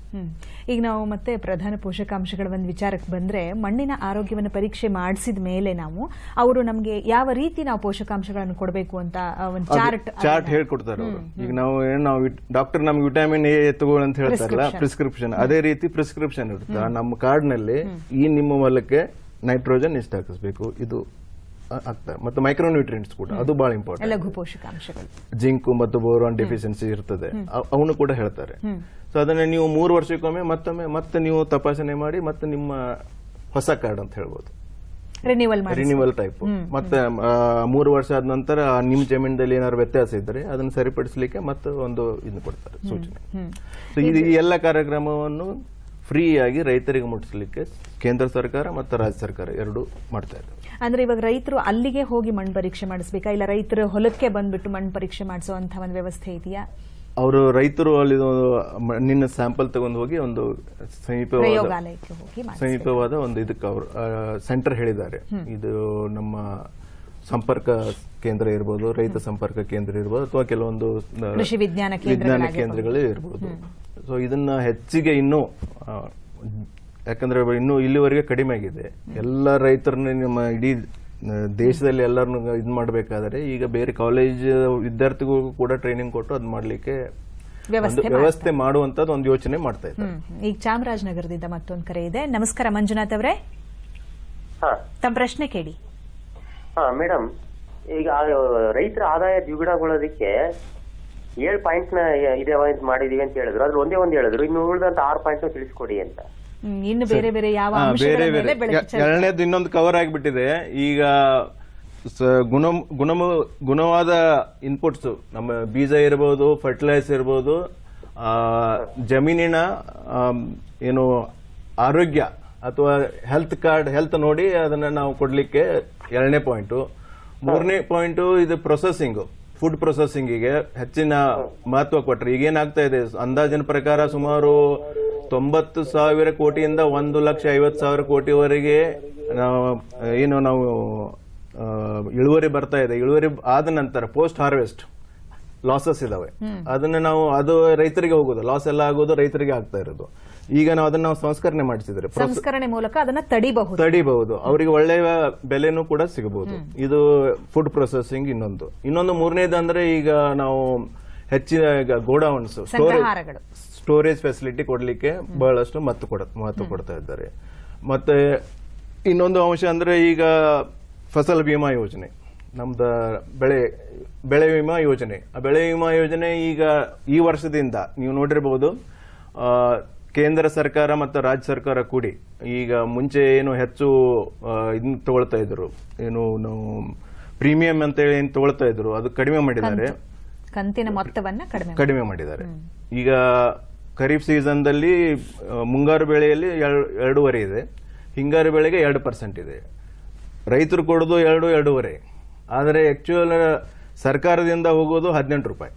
ಹ್ಮ್. ಈಗ ನಾವು ಮತ್ತೆ ಪ್ರಧಾನ ಪೋಷಕಾಂಶಗಳ ಒಂದು ವಿಚಾರಕ್ಕೆ ಬಂದ್ರೆ ಮಣ್ಣಿನ ಆರೋಗ್ಯವನ್ನು ಪರೀಕ್ಷೆ ಮಾಡಿಸಿದ ಮೇಲೆ ನಾವು ಅವರು ನಮಗೆ ಯಾವ ರೀತಿ ನಾವು ಪೋಷಕಾಂಶಗಳನ್ನು ಕೊಡಬೇಕು ಅಂತ ಆ, ಒಂದು ಚಾರ್ಟ್ ಚಾರ್ಟ್ ಹೇಳ್ಕೊಡ್ತಾರೆ ಅವರು ಈಗ ನಾವು ಏನ್ ನಾವು ಡಾಕ್ಟರ್ ನಮ್ಗೆ ವಿಟಮಿನ್ ಎ ತಗೊಳ್ಳಿ ಅಂತ ಹೇಳ್ತಾರಲ್ಲ ಪ್ರಿಸ್ಕ್ರಿಪ್ಷನ್ ಅದೇ ರೀತಿ ಪ್ರಿಸ್ಕ್ರಿಪ್ಷನ್ ಇರುತ್ತೆ ನಮ್ಮ ಕಾರ್ಡ್ ನಲ್ಲಿ ಈ ನಿಮ್ಮ ಹೊಲಕ್ಕೆ ನೈಟ್ರೋಜನ್ ಇಷ್ಟ ಹಾಕಿಸ್ಬೇಕು ಇದು ಆ- ಆಗ್ತದೆ ಮತ್ತು ಮೈಕ್ರೋನ್ಯೂಟ್ರಿಯೆಂಟ್ಸ್ ಕೂಡ ಅದು ಬಹಳ ಇಂಪಾರ್ಟೆಂಟ್ ಲಘು ಪೋಷಕಾಂಶಗಳು ಜಿಂಕ್ ಮತ್ತು ಬೋರಾನ್ ಡೆಫಿಷಿಯನ್ಸಿ ಇರ್ತದೆ ಅವನು ಕೂಡ ಹೇಳ್ತಾರೆ ಸೊ ಅದನ್ನ ನೀವು ಮೂರು ವರ್ಷಕ್ಕೊಮ್ಮೆ ಮತ್ತೊಮ್ಮೆ ಮತ್ತೆ ನೀವು ತಪಾಸಣೆ ಮಾಡಿ ಮತ್ತೆ ನಿಮ್ಮ ಹೊಸ ಕಾರ್ಡ್ ಅಂತ ಹೇಳ್ಬೋದು ರಿನ್ಯೂವಲ್ ಮಾಡಿ ರಿನ್ಯೂವಲ್ ಟೈಪ್ ಮತ್ತೆ ಆ, ಮೂರು ವರ್ಷ ಆದ ನಂತರ ನಿಮ್ ಜಮೀನದಲ್ಲಿ ಏನಾದ್ರು ವ್ಯತ್ಯಾಸ ಇದ್ರೆ ಅದನ್ನು ಸರಿಪಡಿಸಲಿಕ್ಕೆ ಮತ್ತೆ ಒಂದು ಇದು ಕೊಡ್ತಾರೆ ಸೂಚನೆ ಸೊ ಇದು ಈ ಎಲ್ಲ ಕಾರ್ಯಕ್ರಮವನ್ನು ಫ್ರೀ ಆಗಿ ರೈತರಿಗೆ ಮುಟ್ಟಿಸಲಿಕ್ಕೆ ಕೇಂದ್ರ ಸರ್ಕಾರ ಮತ್ತು ರಾಜ್ಯ ಸರ್ಕಾರ ಎರಡು ಮಾಡ್ತಾ ಇದ್ದಾರೆ ಅಂದ್ರೆ ಇವಾಗ ರೈತರು ಅಲ್ಲಿಗೆ ಹೋಗಿ ಮಣ್ಣು ಪರೀಕ್ಷೆ ಮಾಡಿಸ್ಬೇಕಾ ಇಲ್ಲ ರೈತರು ಹೊಲಕ್ಕೆ ಬಂದ್ಬಿಟ್ಟು ಮಣ್ಣು ಪರೀಕ್ಷೆ ಮಾಡಿಸುವಂತ ಒಂದು ವ್ಯವಸ್ಥೆ ಇದೆಯಾ ಅವರು ರೈತರು ಅಲ್ಲಿ ಒಂದು ಮಣ್ಣಿನ ಸ್ಯಾಂಪಲ್ ತಗೊಂಡು ಹೋಗಿ ಒಂದು ಸಮೀಪವಾದ ಪ್ರಯೋಗಾಲಯಕ್ಕೆ ಹೋಗಿ ಮಾಡಿ ಸಮೀಪವಾದ ಒಂದು ಇದಕ್ಕೆ ಅವರು ಸೆಂಟರ್ ಹೇಳಿದ್ದಾರೆ ಇದು ನಮ್ಮ ಸಂಪರ್ಕ ಕೇಂದ್ರ ಇರ್ಬೋದು ರೈತ ಸಂಪರ್ಕ ಕೇಂದ್ರ ಇರ್ಬೋದು ಅಥವಾ ಕೆಲವೊಂದು ಆ, ಕೃಷಿ ವಿಜ್ಞಾನ ವಿಜ್ಞಾನ ಕೇಂದ್ರಗಳಾಗಿರ್ಬೋದು. ಕೇಂದ್ರಗಳು ಇರ್ಬೋದು ಸೊ ಇದನ್ನ ಹೆಚ್ಚಿಗೆ ಇನ್ನೂ ಆ, ಯಾಕಂದ್ರೆ ಇನ್ನೂ ಇಲ್ಲಿವರೆಗೆ ಕಡಿಮೆ ಆಗಿದೆ ಎಲ್ಲ ರೈತರನ್ನ ನಮ್ಮ ಇಡೀ ಆ, ದೇಶದಲ್ಲಿ ಎಲ್ಲರನ್ನು ಇದು ಮಾಡಬೇಕಾದ್ರೆ ಈಗ ಬೇರೆ ಕಾಲೇಜ್ ವಿದ್ಯಾರ್ಥಿಗಳಿಗೂ ಕೂಡ ಟ್ರೈನಿಂಗ್ ಕೊಟ್ಟು ಅದ್ ಮಾಡ್ಲಿಕ್ಕೆ ಒಂದು ವ್ಯವಸ್ಥೆ ವ್ಯವಸ್ಥೆ ಮಾಡುವಂತದ್ದು ಒಂದು ಯೋಚನೆ ಮಾಡ್ತಾ ಇದ್ದಾರೆ ಹ್ಮ್. ಈಗ ಚಾಮರಾಜನಗರದಿಂದ ಮತ್ತೊಂದು ಕರೆ ಇದೆ ನಮಸ್ಕಾರ ಮಂಜುನಾಥ್ ಅವರೇ ಹಾ ತಮ್ಮ ಪ್ರಶ್ನೆ ಕೇಳಿ ಹಾ ಮೇಡಮ್ ಈಗ ಆ, ರೈತರ ಆದಾಯ ದ್ವಿಗುಣಗೊಳ್ಳೋದಕ್ಕೆ ಏಳು ಪಾಯಿಂಟ್ ನ ಇದಾವ ಅಂತ ಮಾಡಿದೀವಿ ಅಂತ ಹೇಳಿದ್ರು ಅದ್ರ ಒಂದೇ ಒಂದು ಹೇಳಿದ್ರು ಇನ್ನು ಉಳಿದಂತ ಆರು ಪಾಯಿಂಟ್ ತಿಳಿಸ್ಕೊಡಿ ಅಂತ ಹ್ಮ್, ಇನ್ನು ಬೇರೆ ಬೇರೆ ಯಾವ ಹಾ, ಅಂಶಗಳ ಬೇರೆ ಮೇಲೆ ಬೇರೆ ಬೆಳಕು ಚೆಲ್ಲಿ- ಎರಡನೇದು ಇನ್ನೊಂದು ಕವರ್ ಆಗಿಬಿಟ್ಟಿದೆ ಈಗ ಸ- ಗುಣ ಗುಣಮ ಗುಣವಾದ ಇನ್ಪುಟ್ಸ್ ನಮ್ಮ ಬೀಜ ಇರ್ಬೋದು ಫರ್ಟಿಲೈಸರ್ ಇರ್ಬೋದು ಆ, ಜಮೀನಿನ ಆಮ್, ಏನು ಆರೋಗ್ಯ ಅಥವಾ ಹೆಲ್ತ್ ಕಾರ್ಡ್ ಹೆಲ್ತ್ ನೋಡಿ ಅದನ್ನ ನಾವು ಕೊಡ್ಲಿಕ್ಕೆ ಎರಡನೇ ಪಾಯಿಂಟು ಮೂರನೇ ಪಾಯಿಂಟ್ ಇದು ಪ್ರೊಸೆಸಿಂಗ್ ಫುಡ್ ಪ್ರೊಸೆಸಿಂಗಿಗೆ ಹೆಚ್ಚಿನ ಮಹತ್ವ ಕೊಟ್ರೆ ಈಗೇನಾಗ್ತಾ ಇದೆ ಅಂದಾಜಿನ ಪ್ರಕಾರ ಸುಮಾರು ತೊಂಬತ್ತು ಸಾವಿರ ಕೋಟಿಯಿಂದ ಒಂದು ಲಕ್ಷ ಐವತ್ತು ಸಾವಿರ ಕೋಟಿವರೆಗೆ ನಾವು ಏನು ನಾವು ಆ, ಇಳುವರಿ ಬರ್ತಾ ಇದೆ ಇಳುವರಿ ಆದ ನಂತರ ಪೋಸ್ಟ್ ಹಾರ್ವೆಸ್ಟ್ ಲಾಸಸ್ ಇದಾವೆ ಅದನ್ನ ನಾವು ಅದು ರೈತರಿಗೆ ಹೋಗೋದು ಲಾಸ್ ಎಲ್ಲ ಆಗೋದು ರೈತರಿಗೆ ಆಗ್ತಾ ಇರೋದು ಈಗ ನಾವು ಅದನ್ನ ನಾವು ಸಂಸ್ಕರಣೆ ಮಾಡಿಸಿದ್ರೆ ಸಂಸ್ಕರಣೆ ಮೂಲಕ ಅದನ್ನ ತಡಿಬಹುದು ತಡಿಬಹುದು ಅವರಿಗೆ ಒಳ್ಳೆಯ ಬೆಲೆನೂ ಕೂಡ ಸಿಗಬಹುದು ಇದು ಫುಡ್ ಪ್ರೊಸೆಸಿಂಗ್ ಇನ್ನೊಂದು ಇನ್ನೊಂದು ಮೂರನೇದು ಅಂದ್ರೆ ಈಗ ನಾವು ಹೆಚ್ಚಿನ ಈಗ ಗೋಡೌನ್ಸ್ ಸ್ಟೋರೇಜ್ ಸಂಗ್ರಹಾರಗಳು ಸ್ಟೋರೇಜ್ ಫೆಸಿಲಿಟಿ ಕೊಡ್ಲಿಕ್ಕೆ ಬಹಳಷ್ಟು ಮಹತ್ವ ಕೊಡ ಮಹತ್ವ ಕೊಡ್ತಾ ಇದ್ದಾರೆ ಮತ್ತೆ ಇನ್ನೊಂದು ಅಂಶ ಅಂದ್ರೆ ಈಗ ಫಸಲ್ ಬಿಮಾ ಯೋಜನೆ ನಮ್ದ ಬೆಳೆ ಬೆಳೆ ವಿಮಾ ಯೋಜನೆ ಆ ಬೆಳೆ ವಿಮಾ ಯೋಜನೆ ಈಗ ಈ ವರ್ಷದಿಂದ ನೀವು ನೋಡಿರಬಹುದು ಆ, ಕೇಂದ್ರ ಸರ್ಕಾರ ಮತ್ತು ರಾಜ್ಯ ಸರ್ಕಾರ ಕೂಡಿ ಈಗ ಮುಂಚೆ ಏನು ಹೆಚ್ಚು ಆ, ಇದನ್ನ ತಗೊಳ್ತಾ ಇದ್ರು ಏನು ನಾವು ಪ್ರೀಮಿಯಂ ಅಂತ ಹೇಳಿ ಏನು ತಗೊಳ್ತಾ ಇದ್ರು ಅದು ಕಡಿಮೆ ಮಾಡಿದ್ದಾರೆ ಕಂತಿನ ಮೊತ್ತವನ್ನ ಕಡಿಮೆ ಕಡಿಮೆ ಮಾಡಿದ್ದಾರೆ ಈಗ ಖರೀಫ್ ಸೀಸನ್ದಲ್ಲಿ ಆ, ಮುಂಗಾರು ಬೆಳೆಯಲ್ಲಿ ಎರ- ಎರಡೂವರೆ ಇದೆ ಹಿಂಗಾರು ಬೆಳೆಗೆ ಎರಡು ಪರ್ಸೆಂಟ್ ಇದೆ ರೈತರು ಕೊಡೋದು ಎರಡು ಎರಡೂವರೆ ಆದರೆ ಆಕ್ಚುಯಲ್ ಸರ್ಕಾರದಿಂದ ಹೋಗೋದು ಹದಿನೆಂಟು ರೂಪಾಯಿ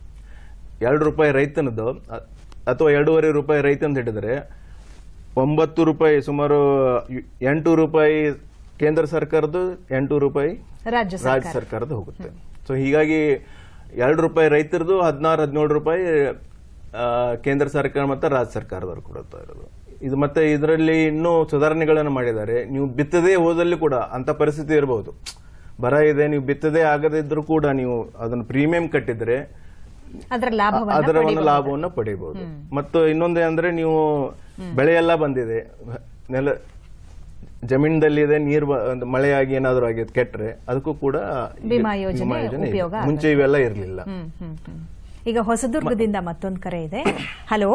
ಎರಡು ರೂಪಾಯಿ ರೈತನದು ಅ- ಅಥವಾ ಎರಡೂವರೆ ರೂಪಾಯಿ ರೈತಂತ ಹಿಡಿದ್ರೆ ಒಂಬತ್ತು ರೂಪಾಯಿ ಸುಮಾರು ಯು- ಎಂಟು ರೂಪಾಯಿ ಕೇಂದ್ರ ಸರ್ಕಾರದ್ದು ಎಂಟು ರೂಪಾಯಿ ರಾಜ್ಯ ರಾಜ್ಯ ಸರ್ಕಾರ ಸರ್ಕಾರದ ಹೋಗುತ್ತೆ ಸೊ ಹೀಗಾಗಿ ಎರಡು ರೂಪಾಯಿ ರೈತರದು ಹದಿನಾರು ಹದಿನೇಳು ರೂಪಾಯಿ ಆ, ಕೇಂದ್ರ ಸರ್ಕಾರ ಮತ್ತು ರಾಜ್ಯ ಸರ್ಕಾರದವರು ಕೊಡುತ್ತಾ ಇರೋದು ಇದು ಮತ್ತೆ ಇದರಲ್ಲಿ ಇನ್ನೂ ಸುಧಾರಣೆಗಳನ್ನು ಮಾಡಿದ್ದಾರೆ ನೀವು ಬಿತ್ತದೇ ಹೋದಲ್ಲಿ ಕೂಡ ಅಂತ ಪರಿಸ್ಥಿತಿ ಇರಬಹುದು ಬರ ಇದೆ ನೀವು ಬಿತ್ತದೇ ಆಗದೇ ಇದ್ರೂ ಕೂಡ ನೀವು ಅದನ್ನು ಪ್ರೀಮಿಯಂ ಕಟ್ಟಿದ್ರೆ ಅದರ ಲಾಭವನ್ನ ಅದರ ಒಂದು ಪಡಿಬಹುದು. ಲಾಭವನ್ನು ಪಡಿಬಹುದು ಮತ್ತು ಇನ್ನೊಂದೇ ಅಂದ್ರೆ ನೀವು ಬೆಳೆ ಎಲ್ಲ ಬಂದಿದೆ ನೆಲ ಜಮೀನದಲ್ಲಿ ಇದೆ ನೀರು ಬ- ಒಂದು ಮಳೆಯಾಗಿ ಏನಾದರೂ ಆಗಿ ಕೆಟ್ರೆ ಅದಕ್ಕೂ ಕೂಡ ಈ ವಿಮಾ ಯೋಜನೆ ವಿಮಾ ಯೋಜನೆ ಇದೆ. ಉಪಯೋಗ ಮುಂಚೆ ಇವೆಲ್ಲ ಇರಲಿಲ್ಲ ಹ್ಮ್, ಹ್ಮ್, ಹ್ಮ್. ಈಗ ಹೊಸದುರ್ಗದಿಂದ ಮತ್ತೊಂದು ಕರೆ ಇದೆ ಹಲೋ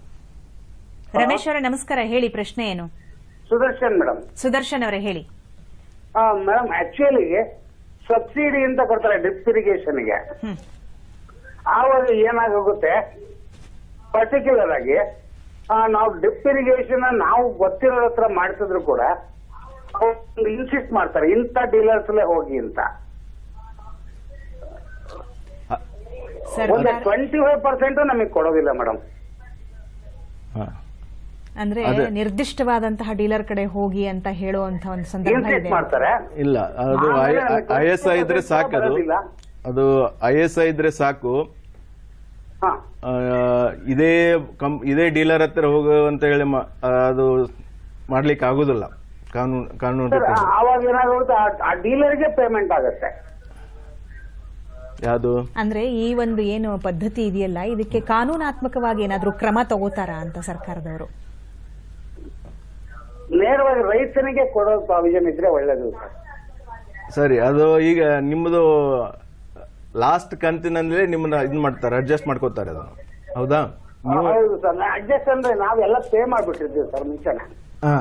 ರಮೇಶ್ ಅವರೇ ನಮಸ್ಕಾರ ಹೇಳಿ ಪ್ರಶ್ನೆ ಏನು ಸುದರ್ಶನ್ ಮೇಡಮ್ ಸುದರ್ಶನ್ ಅವರೇ ಹೇಳಿ ಮೇಡಮ್ ಆಕ್ಚುಲಿ ಸಬ್ಸಿಡಿ ಅಂತ ಕೊಡ್ತಾರೆ ಡ್ರಿಪ್ ಇರಿಗೇಷನ್ಗೆ ಹ್ಮ್. ಆವಾಗ ಏನಾಗೋಗುತ್ತೆ ಪರ್ಟಿಕ್ಯುಲರ್ ಆಗಿ ಆ, ನಾವು ಡ್ರಿಪ್ ಇರಿಗೇಷನ್ ನಾವು ಗೊತ್ತಿರೋ ಹತ್ರ ಮಾಡ್ತಿದ್ರು ಕೂಡ ಇನ್ಸಿಸ್ಟ್ ಮಾಡ್ತಾರೆ ಇಂಥ ಡೀಲರ್ಸ್ಲೇ ಹೋಗಿ ಅಂತ ಒಂದು ಸರ್ಕಾರ ಟ್ವೆಂಟಿ ಫೈವ್ ಪರ್ಸೆಂಟ್ ನಮಗೆ ಕೊಡೋದಿಲ್ಲ ಮೇಡಮ್ ಹಾ. ಅಂದ್ರೆ ಅದೇ. ನಿರ್ದಿಷ್ಟವಾದಂತಹ ಡೀಲರ್ ಕಡೆ ಹೋಗಿ ಅಂತ ಹೇಳುವಂತ ಒಂದು ಸಂದರ್ಭ ಇನ್ಸಿಸ್ಟ್ ಇದೆ ಮಾಡ್ತಾರೆ ಇಲ್ಲ ಅದು ಆಮೇಲೆ ನಮಗೆ ಐ ಎಸ್ ಐ ಇದ್ರೆ ಸಾಕು ಅದು ಬರೋದಿಲ್ಲ. ಅದು ಐ ಎಸ್ ಐ ಇದ್ರೆ ಸಾಕು ಹಾ ಆ, ಇದೇ ಕಂ ಇದೇ ಡೀಲರ್ ಹತ್ರ ಹೋಗು ಅಂತ ಹೇಳಿ ಮಾ- ಅದು ಮಾಡ್ಲಿಕ್ಕೆ ಆಗುದಿಲ್ಲ ಕಾನೂನು ಕಾನೂನು ಸರ್ ರೀತಿ ಅವಾಗ ಏನಾಗುತ್ತೆ ಆ- ಆ ಡೀಲರ್ಗೆ ಪೇಮೆಂಟ್ ಆಗುತ್ತೆ ಯಾವುದು ಅಂದ್ರೆ ಈ ಒಂದು ಏನು ಪದ್ಧತಿ ಇದೆಯಲ್ಲ ಇದಕ್ಕೆ ಕಾನೂನಾತ್ಮಕವಾಗಿ ಏನಾದ್ರೂ ಕ್ರಮ ತಗೋತಾರಾ ಅಂತ ಸರ್ಕಾರದವರು ನೇರವಾಗಿ ರೈತನಿಗೆ ಕೊಡೋ ಪ್ರಾವಿಷನ್ ಇದ್ರೆ ಒಳ್ಳೇದು ಸರ್ ಸರಿ ಅದು ಈಗ ನಿಮ್ಮದು ಲಾಸ್ಟ್ ಕಂತಿನಲ್ಲಿ ನಿಮ್ಮನ್ನ ಇದ್ ಮಾಡ್ತಾರೆ ಅಡ್ಜಸ್ಟ್ ಮಾಡ್ಕೋತಾರೆ ಅದನ್ನು ಹೌದಾ ನೀವು ಹೌದು ಸರ್ ಅಡ್ಜಸ್ಟ್ ಅಂದ್ರೆ ನಾವೆಲ್ಲ ಪೇ ಮಾಡ್ಬಿಟ್ಟಿರ್ತೀವಿ ಸರ್ ಮುಂಚೆನೆ ಹಾ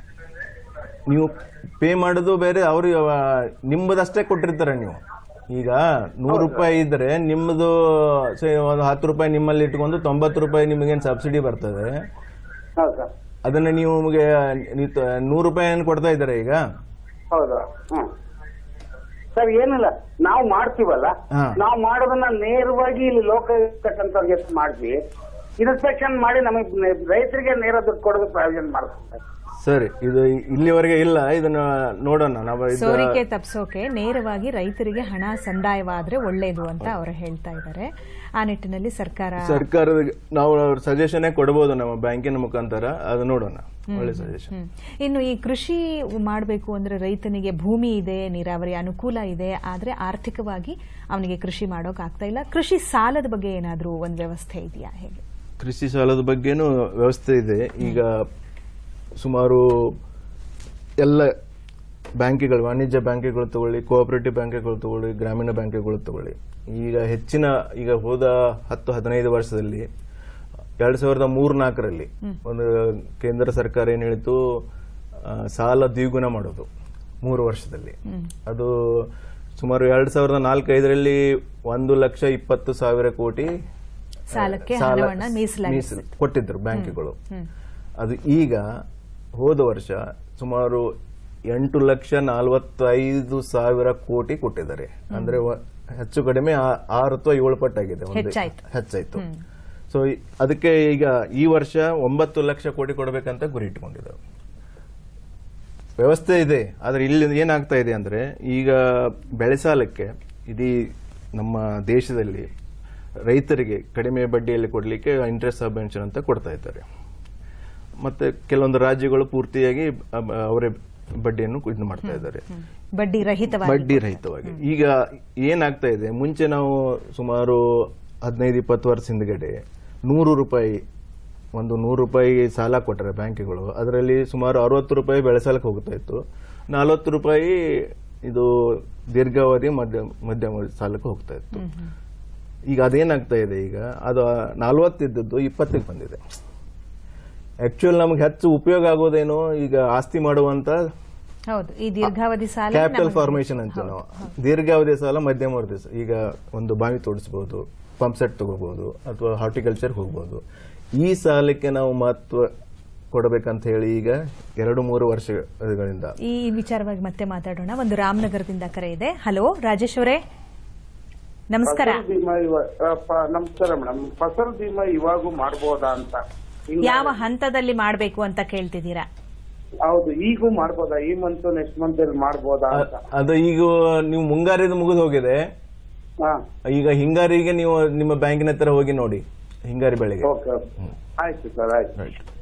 ನೀವು ಪೇ ಮಾಡೋದು ಬೇರೆ ಅವ್ರಿಗೆ ನಿಮ್ಮದಷ್ಟೇ ಕೊಟ್ಟಿರ್ತಾರೆ ನೀವು ಈಗ ನೂರು ರೂಪಾಯಿ ಇದ್ರೆ ನಿಮ್ಮದು say ಒಂದು ಹತ್ತು ರೂಪಾಯಿ ನಿಮ್ಮಲ್ಲಿ ಇಟ್ಕೊಂಡು ತೊಂಬತ್ತು ರೂಪಾಯಿ ನಿಮಗೇನು ಸಬ್ಸಿಡಿ ಬರ್ತದೆ ಹೌದು ಸರ್ ಅದನ್ನ ನೀವು ನಿಮಗೆ ನೀವು ತ- ನೂರು ರೂಪಾಯಿ ಏನು ಕೊಡ್ತಾ ಇದ್ದಾರೆ ಈಗ ಹೌದು ಹ್ಮ್ ಸರ್ ಏನಿಲ್ಲ ನಾವು ಮಾಡ್ತೀವಲ್ಲ ಹಾ. ನಾವು ಮಾಡೋದನ್ನ ನೇರವಾಗಿ ಇಲ್ಲಿ ಲೋಕಲ್ ಕಟ್ಟಂತವ್ರಿಗೆ ಮಾಡ್ತೀವಿ ಇನ್ಸ್ಪೆಕ್ಷನ್ ಮಾಡಿ ನಮಗೆ ರೈತರಿಗೆ ನೇರ ದುಡ್ಡು ಕೊಡೋದು ಪ್ರಾವಿಷನ್ ಮಾಡ್ತಾರೆ ಸರಿ ಇದು ಇಲ್ಲಿವರೆಗೆ ಇಲ್ಲ ಇದನ್ನ ನೋಡೋಣ ನಾವು ಇದು- ಸೋರಿಕೆ ತಪ್ಸೋಕೆ ನೇರವಾಗಿ ರೈತರಿಗೆ ಹಣ ಸಂದಾಯವಾದ್ರೆ ಒಳ್ಳೇದು ಅಂತ ಅವರು ಹೇಳ್ತಾ ಇದ್ದಾರೆ ಆ ನಿಟ್ಟಿನಲ್ಲಿ ಸರ್ಕಾರ ಸರ್ಕಾರದ ನಾವು ಅವ್ರ ಸಜೆಷನ್ ಕೊಡಬಹುದು ನಮ್ಮ ಬ್ಯಾಂಕಿನ ಮುಖಾಂತರ ಅದು ನೋಡೋಣ ಒಳ್ಳೆ ಸಜೆಷನ್ ಹ್ಮ್. ಇನ್ನು ಈ ಕೃಷಿ ಮಾಡಬೇಕು ಅಂದ್ರೆ ರೈತನಿಗೆ ಭೂಮಿ ಇದೆ ನೀರಾವರಿ ಅನುಕೂಲ ಇದೆ ಆದ್ರೆ ಆರ್ಥಿಕವಾಗಿ ಅವನಿಗೆ ಕೃಷಿ ಮಾಡೋಕ್ ಆಗ್ತಾ ಇಲ್ಲ ಕೃಷಿ ಸಾಲದ ಬಗ್ಗೆ ಏನಾದ್ರೂ ಒಂದು ವ್ಯವಸ್ಥೆ ಇದೆಯಾ ಹೇಗೆ ಕೃಷಿ ಸಾಲದ ಬಗ್ಗೆನೂ ವ್ಯವಸ್ಥೆ ಇದೆ ಈಗ ಸುಮಾರು ಎಲ್ಲ ಬ್ಯಾಂಕಿಗಳು ವಾಣಿಜ್ಯ ಬ್ಯಾಂಕಿಗಳು ತಗೊಳ್ಳಿ ಕೋಆಪರೇಟಿವ್ ಬ್ಯಾಂಕಿಗಳು ತಗೊಳ್ಳಿ ಗ್ರಾಮೀಣ ಬ್ಯಾಂಕಿಗಳು ತಗೊಳ್ಳಿ ಈಗ ಹೆಚ್ಚಿನ ಈಗ ಹೋದ ಹತ್ತು ಹದಿನೈದು ವರ್ಷದಲ್ಲಿ ಎರಡ್ ಸಾವಿರದ ಮೂರ್ ನಾಲ್ಕರಲ್ಲಿ ಒಂದು ಕೇಂದ್ರ ಸರ್ಕಾರ ಏನ್ ಹೇಳಿತು ಆ, ಸಾಲ ದ್ವಿಗುಣ ಮಾಡೋದು ಮೂರು ವರ್ಷದಲ್ಲಿ ಅದು ಸುಮಾರು ಎರಡ್ ಸಾವಿರದ ನಾಲ್ಕೈದರಲ್ಲಿ ಒಂದು ಲಕ್ಷ ಇಪ್ಪತ್ತು ಸಾವಿರ ಕೋಟಿ ಸಾಲಕ್ಕೆ ಸಾಲ ಹಣವನ್ನ ಮೀಸಲಾಗಿಸಿ ಮೀಸಲು ಕೊಟ್ಟಿದ್ರು ಬ್ಯಾಂಕ್ಗಳು ಅದು ಈಗ ಹೋದ ವರ್ಷ ಸುಮಾರು ಎಂಟು ಲಕ್ಷ ನಲವತ್ತೈದು ಸಾವಿರ ಕೋಟಿ ಕೊಟ್ಟಿದ್ದಾರೆ ಅಂದ್ರೆ ವ- ಹೆಚ್ಚು ಕಡಿಮೆ ಆ- ಆರು ಅಥವಾ ಏಳು ಪಟ್ಟಾಗಿದೆ ಒಂದು- ಹೆಚ್ಚಾಯ್ತು. ಹೆಚ್ಚಾಯ್ತು ಸೊ ಅದಕ್ಕೆ ಈಗ ಈ ವರ್ಷ ಒಂಬತ್ತು ಲಕ್ಷ ಕೋಟಿ ಕೊಡಬೇಕಂತ ಗುರಿ ಇಟ್ಕೊಂಡಿದ್ದಾರೆ ವ್ಯವಸ್ಥೆ ಇದೆ ಆದ್ರೆ ಇಲ್ಲಿ ಏನಾಗ್ತಾ ಇದೆ ಅಂದ್ರೆ ಈಗ ಬೆಳೆ ಸಾಲಕ್ಕೆ ಇಡೀ ನಮ್ಮ ದೇಶದಲ್ಲಿ ರೈತರಿಗೆ ಕಡಿಮೆ ಬಡ್ಡಿಯಲ್ಲಿ ಕೊಡಲಿಕ್ಕೆ ಇಂಟ್ರೆಸ್ಟ್ ಸಬ್ವೆನ್ಷನ್ ಅಂತ ಕೊಡ್ತಾ ಇದ್ದಾರೆ ಮತ್ತೆ ಕೆಲವೊಂದು ರಾಜ್ಯಗಳು ಪೂರ್ತಿಯಾಗಿ ಅ- ಅವರೇ ಬಡ್ಡಿಯನ್ನು ಇದು ಮಾಡ್ತಾ ಇದ್ದಾರೆ ಬಡ್ಡಿ ರಹಿತವಾಗಿ ಬಡ್ಡಿ ರಹಿತವಾಗಿ ಈಗ ಏನಾಗ್ತಾ ಇದೆ ಮುಂಚೆ ನಾವು ಸುಮಾರು ಹದಿನೈದು ಇಪ್ಪತ್ತು ವರ್ಷ ಹಿಂದ್ಗಡೆ ನೂರು ರೂಪಾಯಿ ಒಂದು ನೂರು ರೂಪಾಯಿ ಸಾಲ ಕೊಟ್ಟರೆ ಬ್ಯಾಂಕ್ಗಳು ಅದರಲ್ಲಿ ಸುಮಾರು ಅರವತ್ತು ರೂಪಾಯಿ ಬೆಳೆ ಸಾಲಕ್ಕೆ ಹೋಗ್ತಾ ಇತ್ತು ನಲವತ್ತು ರೂಪಾಯಿ ಇದು ದೀರ್ಘಾವಧಿ ಮಧ್ಯ ಮಧ್ಯಮ ಸಾಲಕ್ಕೆ ಹೋಗ್ತಾ ಇತ್ತು ಈಗ ಅದೇನಾಗ್ತಾ ಇದೆ ಈಗ ಅದು ನಲವತ್ತಿದ್ದದ್ದು ಇಪ್ಪತ್ತಿಗೆ ಬಂದಿದೆ ಆಕ್ಚುಲ್ ನಮ್ಗೆ ಹೆಚ್ಚು ಉಪಯೋಗ ಆಗೋದೇನು ಈಗ ಆಸ್ತಿ ಮಾಡುವಂತ ಹೌದು ಈ ದೀರ್ಘಾವಧಿ ಸಾಲ ಕ್ಯಾಪಿಟಲ್ ನಮಗೆ- ಫಾರ್ಮೇಶನ್ ಅಂತೀವಿ ನಾವು ದೀರ್ಘಾವಧಿ ಸಾಲ ಮಧ್ಯಮಾವಧಿ ಸಾಲ. ಈಗ ಒಂದು ಬಾವಿ ತೋಡಿಸಬಹುದು ಪಂಪ್ ಸೆಟ್ ತಗೋಬಹುದು ಅಥವಾ ಹಾರ್ಟಿಕಲ್ಚರ್ ಹೋಗಬಹುದು ಈ ಸಾಲಕ್ಕೆ ನಾವು ಮಹತ್ವ ಕೊಡಬೇಕಂತ ಹೇಳಿ ಈಗ ಎರಡು ಮೂರು ವರ್ಷಗಳಿಂದ ಈ ವಿಚಾರವಾಗಿ ಮತ್ತೆ ಮಾತಾಡೋಣ ಒಂದು ರಾಮನಗರದಿಂದ ಕರೆ ಇದೆ ಹಲೋ ರಾಜೇಶ್ ಅವರೇ ನಮಸ್ಕಾರ ಫಸಲ್ ಬಿಮಾ ಇವ- ಆ, ಪ- ನಮಸ್ಕಾರ ಮೇಡಮ್ ಫಸಲ್ ಬಿಮಾ ಇವಾಗೂ ಮಾಡ್ಬೋದಾ ಅಂತ ಹಿಂಗಾಗಿ- ಯಾವ ಹಂತದಲ್ಲಿ ಮಾಡಬೇಕು ಅಂತ ಕೇಳ್ತಿದ್ದೀರಾ ಹೌದು ಈಗೂ ಮಾಡ್ಬೋದಾ ಈ ಮಂತ್ ನೆಕ್ಸ್ಟ್ ಮಂತ್ ಅಲ್ಲಿ ಮಾಡ್ಬೋದಾ ಅ- ಅಂತ ಅದು ಈಗ ನೀವು ಮುಂಗಾರಿದ ಮುಗಿದು ಹೋಗಿದೆ ಹಾ ಈಗ ಹಿಂಗಾರಿಗೆ ನೀವು ನಿಮ್ಮ ಬ್ಯಾಂಕಿನ ಹತ್ರ ಹೋಗಿ ನೋಡಿ ಹಿಂಗಾರಿ ಬೆಳೆಗೆ ಓಕೆ ಆಯ್ತು ಸರ್ ಆಯ್ತು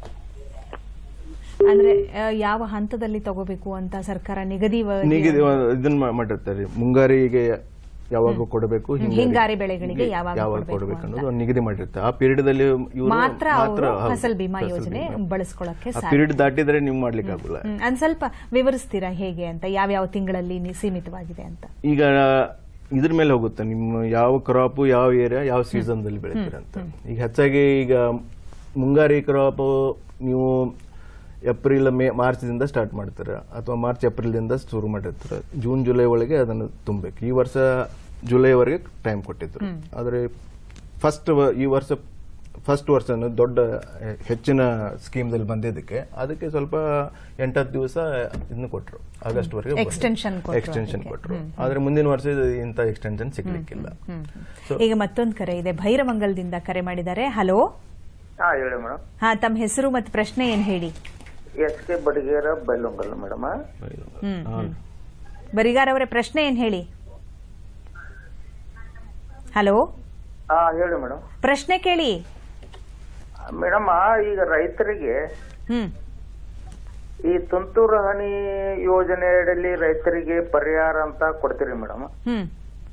ಅಂದ್ರೆ ಆ, ಯಾವ ಹಂತದಲ್ಲಿ ತಗೋಬೇಕು ಅಂತ ಸರ್ಕಾರ ನಿಗದಿ ವ- ನಿಗದಿ ಇದನ್ನ ಮಾ- ಮಾಡಿರ್ತಾರೆ ಮುಂಗಾರಿಗೆ ಯಾವಾಗ ಕೊಡಬೇಕು ಹಿಂಗಾರಿ- ಹಿಂಗಾರಿ ಬೆಳೆಗಳಿಗೆ ಯಾವಾಗ ಯಾವಾಗ ಕೊಡ್ಬೇಕು ಕೊಡಬೇಕು ಅಂತ. ಅನ್ನೋದು ಒಂದು ನಿಗದಿ ಮಾಡಿರ್ತಾರೆ ಆ ಪೀರಿಯಡ್ ಅಲ್ಲಿ ಇವ್ರು ಮಾತ್ರ ಅವರು ಹೌದು, ಫಸಲ್ ಬಿಮಾ ಫಸಲ್ ಯೋಜನೆ ಬಿಮಾ. ಬಳಸ್ಕೊಳ್ಳಕ್ಕೆ ಆ ಸಾಧ್ಯ ಪೀರಿಯಡ್ ದಾಟಿದ್ರೆ ನೀವು ಮಾಡ್ಲಿಕ್ಕೆ ಆಗುಲ್ಲ ಹ್ಮ್. ಅದ್ ಸ್ವಲ್ಪ ವಿವರಿಸ್ತೀರಾ ಹೇಗೆ ಅಂತ ಯಾವ್ಯಾವ ತಿಂಗಳಲ್ಲಿ ನಿ- ಸೀಮಿತವಾಗಿದೆ ಅಂತ ಈಗ ಇದ್ರ ಮೇಲೆ ಹೋಗುತ್ತೆ ನಿಮ್ಮ ಯಾವ ಕ್ರಾಪ್ ಯಾವ ಏರಿಯಾ ಯಾವ ಸೀಸನ್ ದಲ್ಲಿ ಬೆಳಿತೀರ ಅಂತ ಈಗ ಹೆಚ್ಚಾಗಿ ಈಗ ಮುಂಗಾರಿ ಕ್ರಾಪ್ ನೀವು ಏಪ್ರಿಲ್ ಮೇ ಮಾರ್ಚ್ ದಿಂದ ಸ್ಟಾರ್ಟ್ ಮಾಡ್ತೀರ ಅಥವಾ ಮಾರ್ಚ್ ಏಪ್ರಿಲ್ ದಿಂದ ಶುರು ಮಾಡಿರ್ತೀರ ಜೂನ್ ಜುಲೈ ಒಳಗೆ ಅದನ್ನು ತುಂಬಬೇಕು ಈ ವರ್ಷ ಜುಲೈವರೆಗೆ ಟೈಮ್ ಕೊಟ್ಟಿದ್ರು ಆದ್ರೆ ಫಸ್ಟ್ ಈ ವರ್ಷ ಫಸ್ಟ್ ವರ್ಷ ದೊಡ್ಡ ಹೆ- ಹೆಚ್ಚಿನ ಸ್ಕೀಮ್ದಲ್ಲಿ ಬಂದಿದ್ದಕ್ಕೆ ಅದಕ್ಕೆ ಸ್ವಲ್ಪ ಎಂಟತ್ತು ದಿವಸ ಇದನ್ನ ಕೊಟ್ಟರು ಆಗಸ್ಟ್ ವರೆಗೆ Extension ಕೊಟ್ರು ಎಕ್ಸ್ಟೆನ್ಷನ್ ಅದಕ್ಕೆ. ಕೊಟ್ಟರು ಆದ್ರೆ ಮುಂದಿನ ವರ್ಷ ಇದು ಇಂಥ ಎಕ್ಸ್ಟೆನ್ಷನ್ ಸಿಗ್ಲಿಕ್ಕಿಲ್ಲ So- ಈಗ ಮತ್ತೊಂದು ಕರೆ ಇದೆ ಭೈರಮಂಗಲದಿಂದ ಕರೆ ಮಾಡಿದ್ದಾರೆ ಹಲೋ ಹಾ ಹೇಳಿ ಮೇಡಮ್ ಹಾ ತಮ್ಮ ಹೆಸರು ಮತ್ತು ಪ್ರಶ್ನೆ ಏನ್ ಹೇಳಿ S K Badigera Bailhongal madam ಹ್ಮ್ ಹ್ಮ್. ಬರಿಗಾರ್ ಅವರೇ ಪ್ರಶ್ನೆ ಏನ್ ಹೇಳಿ ಹಲೋ ಹಾ ಹೇಳಿ ಮೇಡಮ್ ಪ್ರಶ್ನೆ ಕೇಳಿ ಮೇಡಮ್ ಈಗ ರೈತರಿಗೆ ಹ್ಮ್ ಈ ತುಂತುರು ಹನಿ ಯೋಜನೆಯಲ್ಲಿ ರೈತರಿಗೆ ಪರಿಹಾರ ಅಂತ ಕೊಡ್ತೀರಿ ಮೇಡಮ್ ಹ್ಮ್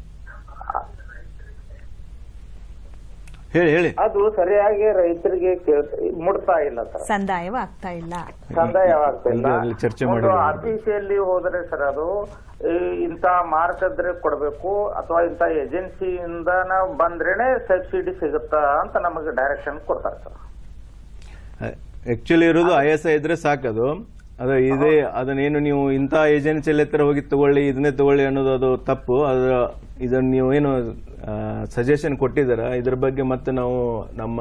ಹೇಳಿ ಹೇಳಿ ಅದು ಸರಿಯಾಗಿ ರೈತರಿಗೆ ಕೇಳ್- ಮುಟ್ತಾ ಇಲ್ಲ ಸರ್ ಸಂದಾಯವ ಆಗ್ತಾ ಇಲ್ಲ ಸಂದಾಯವಾಗ್ತಾ ಇಲ್ಲ ಈಗಾಗ್ಲೇ ಚರ್ಚೆ ಒಂದು ಮಾಡಿದ್ದೀವಿ. ಆಫೀಸಿಯಲ್ಲಿ ಹೋದ್ರೆ ಸರ್ ಅದು ಈ ಇಂತ ಮಾರ್ಕದ್ರೆ ಕೊಡ್ಬೇಕು ಅಥವಾ ಇಂತ ಏಜೆನ್ಸಿಯಿಂದ ಬಂದ್ರೇನೆ ಸಬ್ಸಿಡಿ ಸಿಗುತ್ತಾ ಅಂತ ನಮಗೆ ಡೈರೆಕ್ಷನ್ ಕೊಡ್ತಾರೆ ಸರ್ ಆಕ್ಚುಲಿ ಇರೋದು ಐ ಎಸ್ ಐ ಇದ್ರೆ ಸಾಕದು ಅದು ಇದೇ ಅದನ್ನೇನು ನೀವು ಇಂಥ ಏಜೆನ್ಸಿಯಲ್ಲಿ ಹತ್ರ ಹೋಗಿ ತಗೊಳ್ಳಿ ಇದನ್ನೇ ತಗೊಳ್ಳಿ ಅನ್ನೋದು ಅದು ತಪ್ಪು ಅದ್ರ ಇದನ್ನ ನೀವು ಏನು ಸಜೆಷನ್ ಕೊಟ್ಟಿದ್ದೀರ ಇದ್ರ ಬಗ್ಗೆ ಮತ್ತೆ ನಾವು ನಮ್ಮ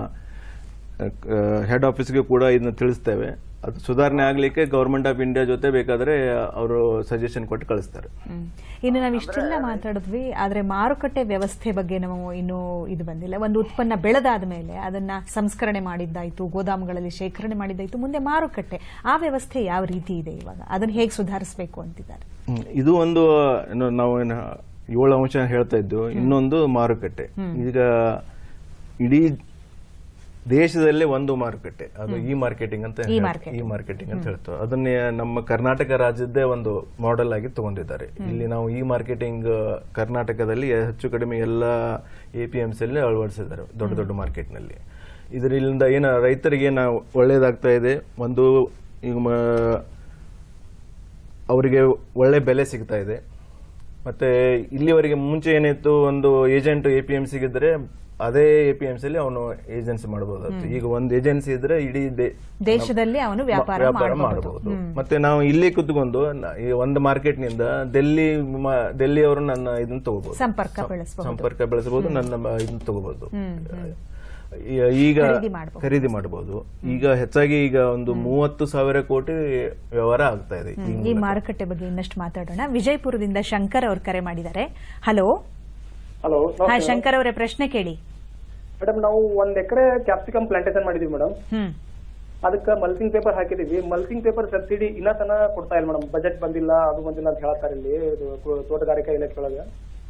ಹೆಡ್ ಆಫೀಸ್ಗೆ ಕೂಡ ಇದನ್ನ ತಿಳಿಸ್ತೇವೆ ಅದು ಸುಧಾರಣೆ ಆಗ್ಲಿಕ್ಕೆ ಗೌರ್ಮೆಂಟ್ ಆಫ್ ಇಂಡಿಯಾ ಜೊತೆ ಬೇಕಾದ್ರೆ ಅವರು ಸಜೆಷನ್ ಕೊಟ್ಟು ಕಳಿಸ್ತಾರೆ ಹ್ಮ್. ಇನ್ನು ನಾವು ಇಷ್ಟೆಲ್ಲ ಮಾತಾಡಿದ್ವಿ ಆದ್ರೆ ಮಾರುಕಟ್ಟೆ ವ್ಯವಸ್ಥೆ ಬಗ್ಗೆ ನಾವು ಇನ್ನೂ ಇದು ಬಂದಿಲ್ಲ ಒಂದು ಉತ್ಪನ್ನ ಬೆಳೆದಾದ ಮೇಲೆ ಅದನ್ನ ಸಂಸ್ಕರಣೆ ಮಾಡಿದ್ದಾಯ್ತು ಗೋದಾಮುಗಳಲ್ಲಿ ಶೇಖರಣೆ ಮಾಡಿದ್ದಾಯ್ತು ಮುಂದೆ ಮಾರುಕಟ್ಟೆ ಆ ವ್ಯವಸ್ಥೆ ಯಾವ ರೀತಿ ಇದೆ ಇವಾಗ ಅದನ್ನ ಹೇಗೆ ಸುಧಾರಿಸಬೇಕು ಅಂತಿದ್ದಾರೆ ಹ್ಮ್. ಇದು ಒಂದು ಏನು ನಾವು ಏನು ಏಳು ಅಂಶ ಹೇಳ್ತಾ ಇದ್ದು ಇನ್ನೊಂದು ಮಾರುಕಟ್ಟೆ ಈಗ ಇಡೀ ದೇಶದಲ್ಲೇ ಒಂದು ಮಾರುಕಟ್ಟೆ ಅದು ಇ ಮಾರ್ಕೆಟಿಂಗ್ ಅಂತ E ಹೇಳ್ತಾರೆ. marketing. ಇ ಮಾರ್ಕೆಟಿಂಗ್ ಅಂತ ಹೇಳ್ತಾರೆ ಅದನ್ನೇ ನಮ್ಮ ಕರ್ನಾಟಕ ರಾಜ್ಯದ್ದೇ ಒಂದು ಮಾಡೆಲ್ ಆಗಿ ತಗೊಂಡಿದ್ದಾರೆ ಇಲ್ಲಿ ನಾವು ಇ ಮಾರ್ಕೆಟಿಂಗ್ ಕರ್ನಾಟಕದಲ್ಲಿ ಹೆಚ್ಚು ಕಡಿಮೆ ಎಲ್ಲ ಎ ಪಿ ಎಂ ಅಲ್ಲಿ ಅಳವಡಿಸಿದ್ದಾರೆ ದೊಡ್ಡ ದೊಡ್ಡ ಮಾರ್ಕೆಟ್ ನಲ್ಲಿ ಇದರಿಂದ ಏನ ರೈತರಿಗೆ ಏನ ಒಳ್ಳೇದಾಗ್ತಾ ಇದೆ ಒಂದು ಈಗ ಮ- ಅವರಿಗೆ ಒಳ್ಳೆ ಬೆಲೆ ಸಿಗ್ತಾ ಇದೆ ಮತ್ತೆ ಇಲ್ಲಿವರೆಗೆ ಮುಂಚೆ ಏನಿತ್ತು ಒಂದು ಏಜೆಂಟ್ ಎ ಪಿ ಎಂ ಸಿಗಿದ್ರೆ ಅದೇ ಎ ಪಿ ಎಂ ಸಿಲಿ ಅವನು ಏಜೆನ್ಸಿ ಮಾಡಬಹುದಾಯ್ತು ಈಗ ಒಂದು ಏಜೆನ್ಸಿ ಇದ್ರೆ ಇಡೀ ದೇ- ದೇಶದಲ್ಲಿ ಅವನು ವ್ಯಾಪಾರ ವ್ಯಾಪಾರ ಮಾಡಬಹುದು ಮಾಡಬಹುದು ಮತ್ತೆ ನಾವು ಇಲ್ಲಿ ಕುತ್ಕೊಂಡು ನ- ಈ ಒಂದು ಮಾರ್ಕೆಟ್ ನಿಂದ ಡೆಲ್ಲಿ ಮ- ಡೆಲ್ಲಿ ಅವರು ನನ್ನ ಇದನ್ನ ತಗೋಬಹುದು ಸಂಪರ್ಕ ಬೆಳೆಸಬಹುದು ಸಂಪರ್ಕ ಬೆಳೆಸಬಹುದು ನನ್ನ ಮ- ಇದನ್ನ ತಗೋಬಹುದು ಈ- ಈಗ ಖರೀದಿ ಮಾಡ್ಬೋದು. ಖರೀದಿ ಮಾಡಬಹುದು ಈಗ ಹೆಚ್ಚಾಗಿ ಈಗ ಒಂದು ಮೂವತ್ತು ಸಾವಿರ ಕೋಟಿ ವ್ಯವಹಾರ ಆಗ್ತಾ ಇದೆ ಈ ಈ ಮಾರುಕಟ್ಟೆ ಬಗ್ಗೆ ಇನ್ನಷ್ಟು ಮಾತಾಡೋಣ ವಿಜಯಪುರದಿಂದ ಶಂಕರ್ ಅವ್ರು ಕರೆ ಮಾಡಿದ್ದಾರೆ ಹಲೋ ಹಲೋ ಹಾ ಶಂಕರ್ ಅವರೇ ಪ್ರಶ್ನೆ ಕೇಳಿ ಮೇಡಮ್ ನಾವು ಒಂದ್ ಎಕರೆ ಕ್ಯಾಪ್ಸಿಕಮ್ ಪ್ಲಾಂಟೇಶನ್ ಮಾಡಿದೀವಿ ಮೇಡಮ್ ಹ್ಮ್ ಅದಕ್ಕೆ ಮಲ್ಚಿಂಗ್ ಪೇಪರ್ ಹಾಕಿದೀವಿ ಮಲ್ಚಿಂಗ್ ಪೇಪರ್ ಸಬ್ಸಿಡಿ ಇನ್ನ ತನ ಕೊಡ್ತಾ ಇಲ್ಲ ಮೇಡಮ್ ಬಜೆಟ್ ಬಂದಿಲ್ಲ ಅದು ಬಂದಿಲ್ಲ ಅಂತ ಹೇಳ್ತಾರೆ ಇಲ್ಲಿ ಇದು ತೋ- ತೋಟಗಾರಿಕಾ ಇಲಾಖೆ ಒಳಗೆ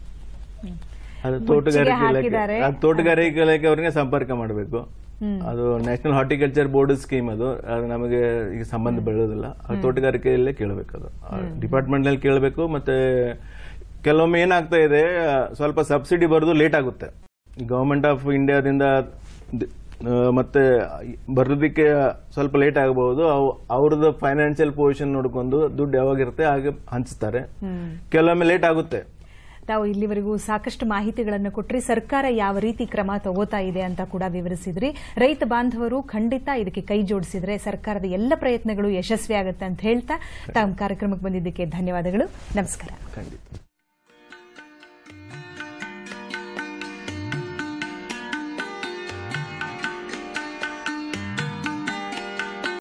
ಅದು ತೋಟಗಾರಿಕೆ ಇಲಾಖೆ ಹಾಕಿದ್ದಾರೆ. ಅದು ತೋಟಗಾರಿಕೆ ಇಲಾಖೆ ಅವ್ರಿಗೆ ಸಂಪರ್ಕ ಮಾಡಬೇಕು ಅದು ನ್ಯಾಷನಲ್ ಹಾರ್ಟಿಕಲ್ಚರ್ ಬೋರ್ಡ್ ಸ್ಕೀಮ್ ಅದು ಅದು ನಮಗೆ ಈಗ ಸಂಬಂಧ ಬೆಳೆಯೋದಿಲ್ಲ ಅದು ತೋಟಗಾರಿಕೆಯಲ್ಲೇ ಕೇಳಬೇಕು ಅದು ಡಿಪಾರ್ಟ್ಮೆಂಟ್ ನಲ್ಲಿ ಕೇಳಬೇಕು ಮತ್ತೆ ಕೆಲವೊಮ್ಮೆ ಏನಾಗ್ತಾ ಇದೆ ಸ್ವಲ್ಪ ಸಬ್ಸಿಡಿ ಬರೋದು ಲೇಟ್ ಆಗುತ್ತೆ ಗವರ್ಮೆಂಟ್ ಆಫ್ ಇಂಡಿಯಾದಿಂದ ದ- ಆ, ಮತ್ತೆ ಬರೋದಕ್ಕೆ ಸ್ವಲ್ಪ ಲೇಟ್ ಆಗಬಹುದು ಅವ್ರದ್ದು ಫೈನಾನ್ಷಿಯಲ್ ಪೊಸಿಷನ್ ನೋಡ್ಕೊಂಡು ದುಡ್ಡು ಯಾವಾಗಿರುತ್ತೆ ಹಾಗೆ ಹಂಚ್ತಾರೆ ಕೆಲವೊಮ್ಮೆ ಲೇಟ್ ಆಗುತ್ತೆ ತಾವು ಇಲ್ಲಿವರೆಗೂ ಸಾಕಷ್ಟು ಮಾಹಿತಿಗಳನ್ನು ಕೊಟ್ರಿ ಸರ್ಕಾರ ಯಾವ ರೀತಿ ಕ್ರಮ ತಗೋತಾ ಇದೆ ಅಂತ ಕೂಡ ವಿವರಿಸಿದ್ರಿ ರೈತ ಬಾಂಧವರು ಖಂಡಿತ ಇದಕ್ಕೆ ಕೈ ಜೋಡಿಸಿದ್ರೆ ಸರ್ಕಾರದ ಎಲ್ಲ ಪ್ರಯತ್ನಗಳು ಯಶಸ್ವಿ ಆಗುತ್ತೆ ಅಂತ ಹೇಳ್ತಾ ತಾವು ಕಾರ್ಯಕ್ರಮಕ್ಕೆ ಬಂದಿದ್ದಕ್ಕೆ ಧನ್ಯವಾದಗಳು ನಮಸ್ಕಾರ ಖಂಡಿತ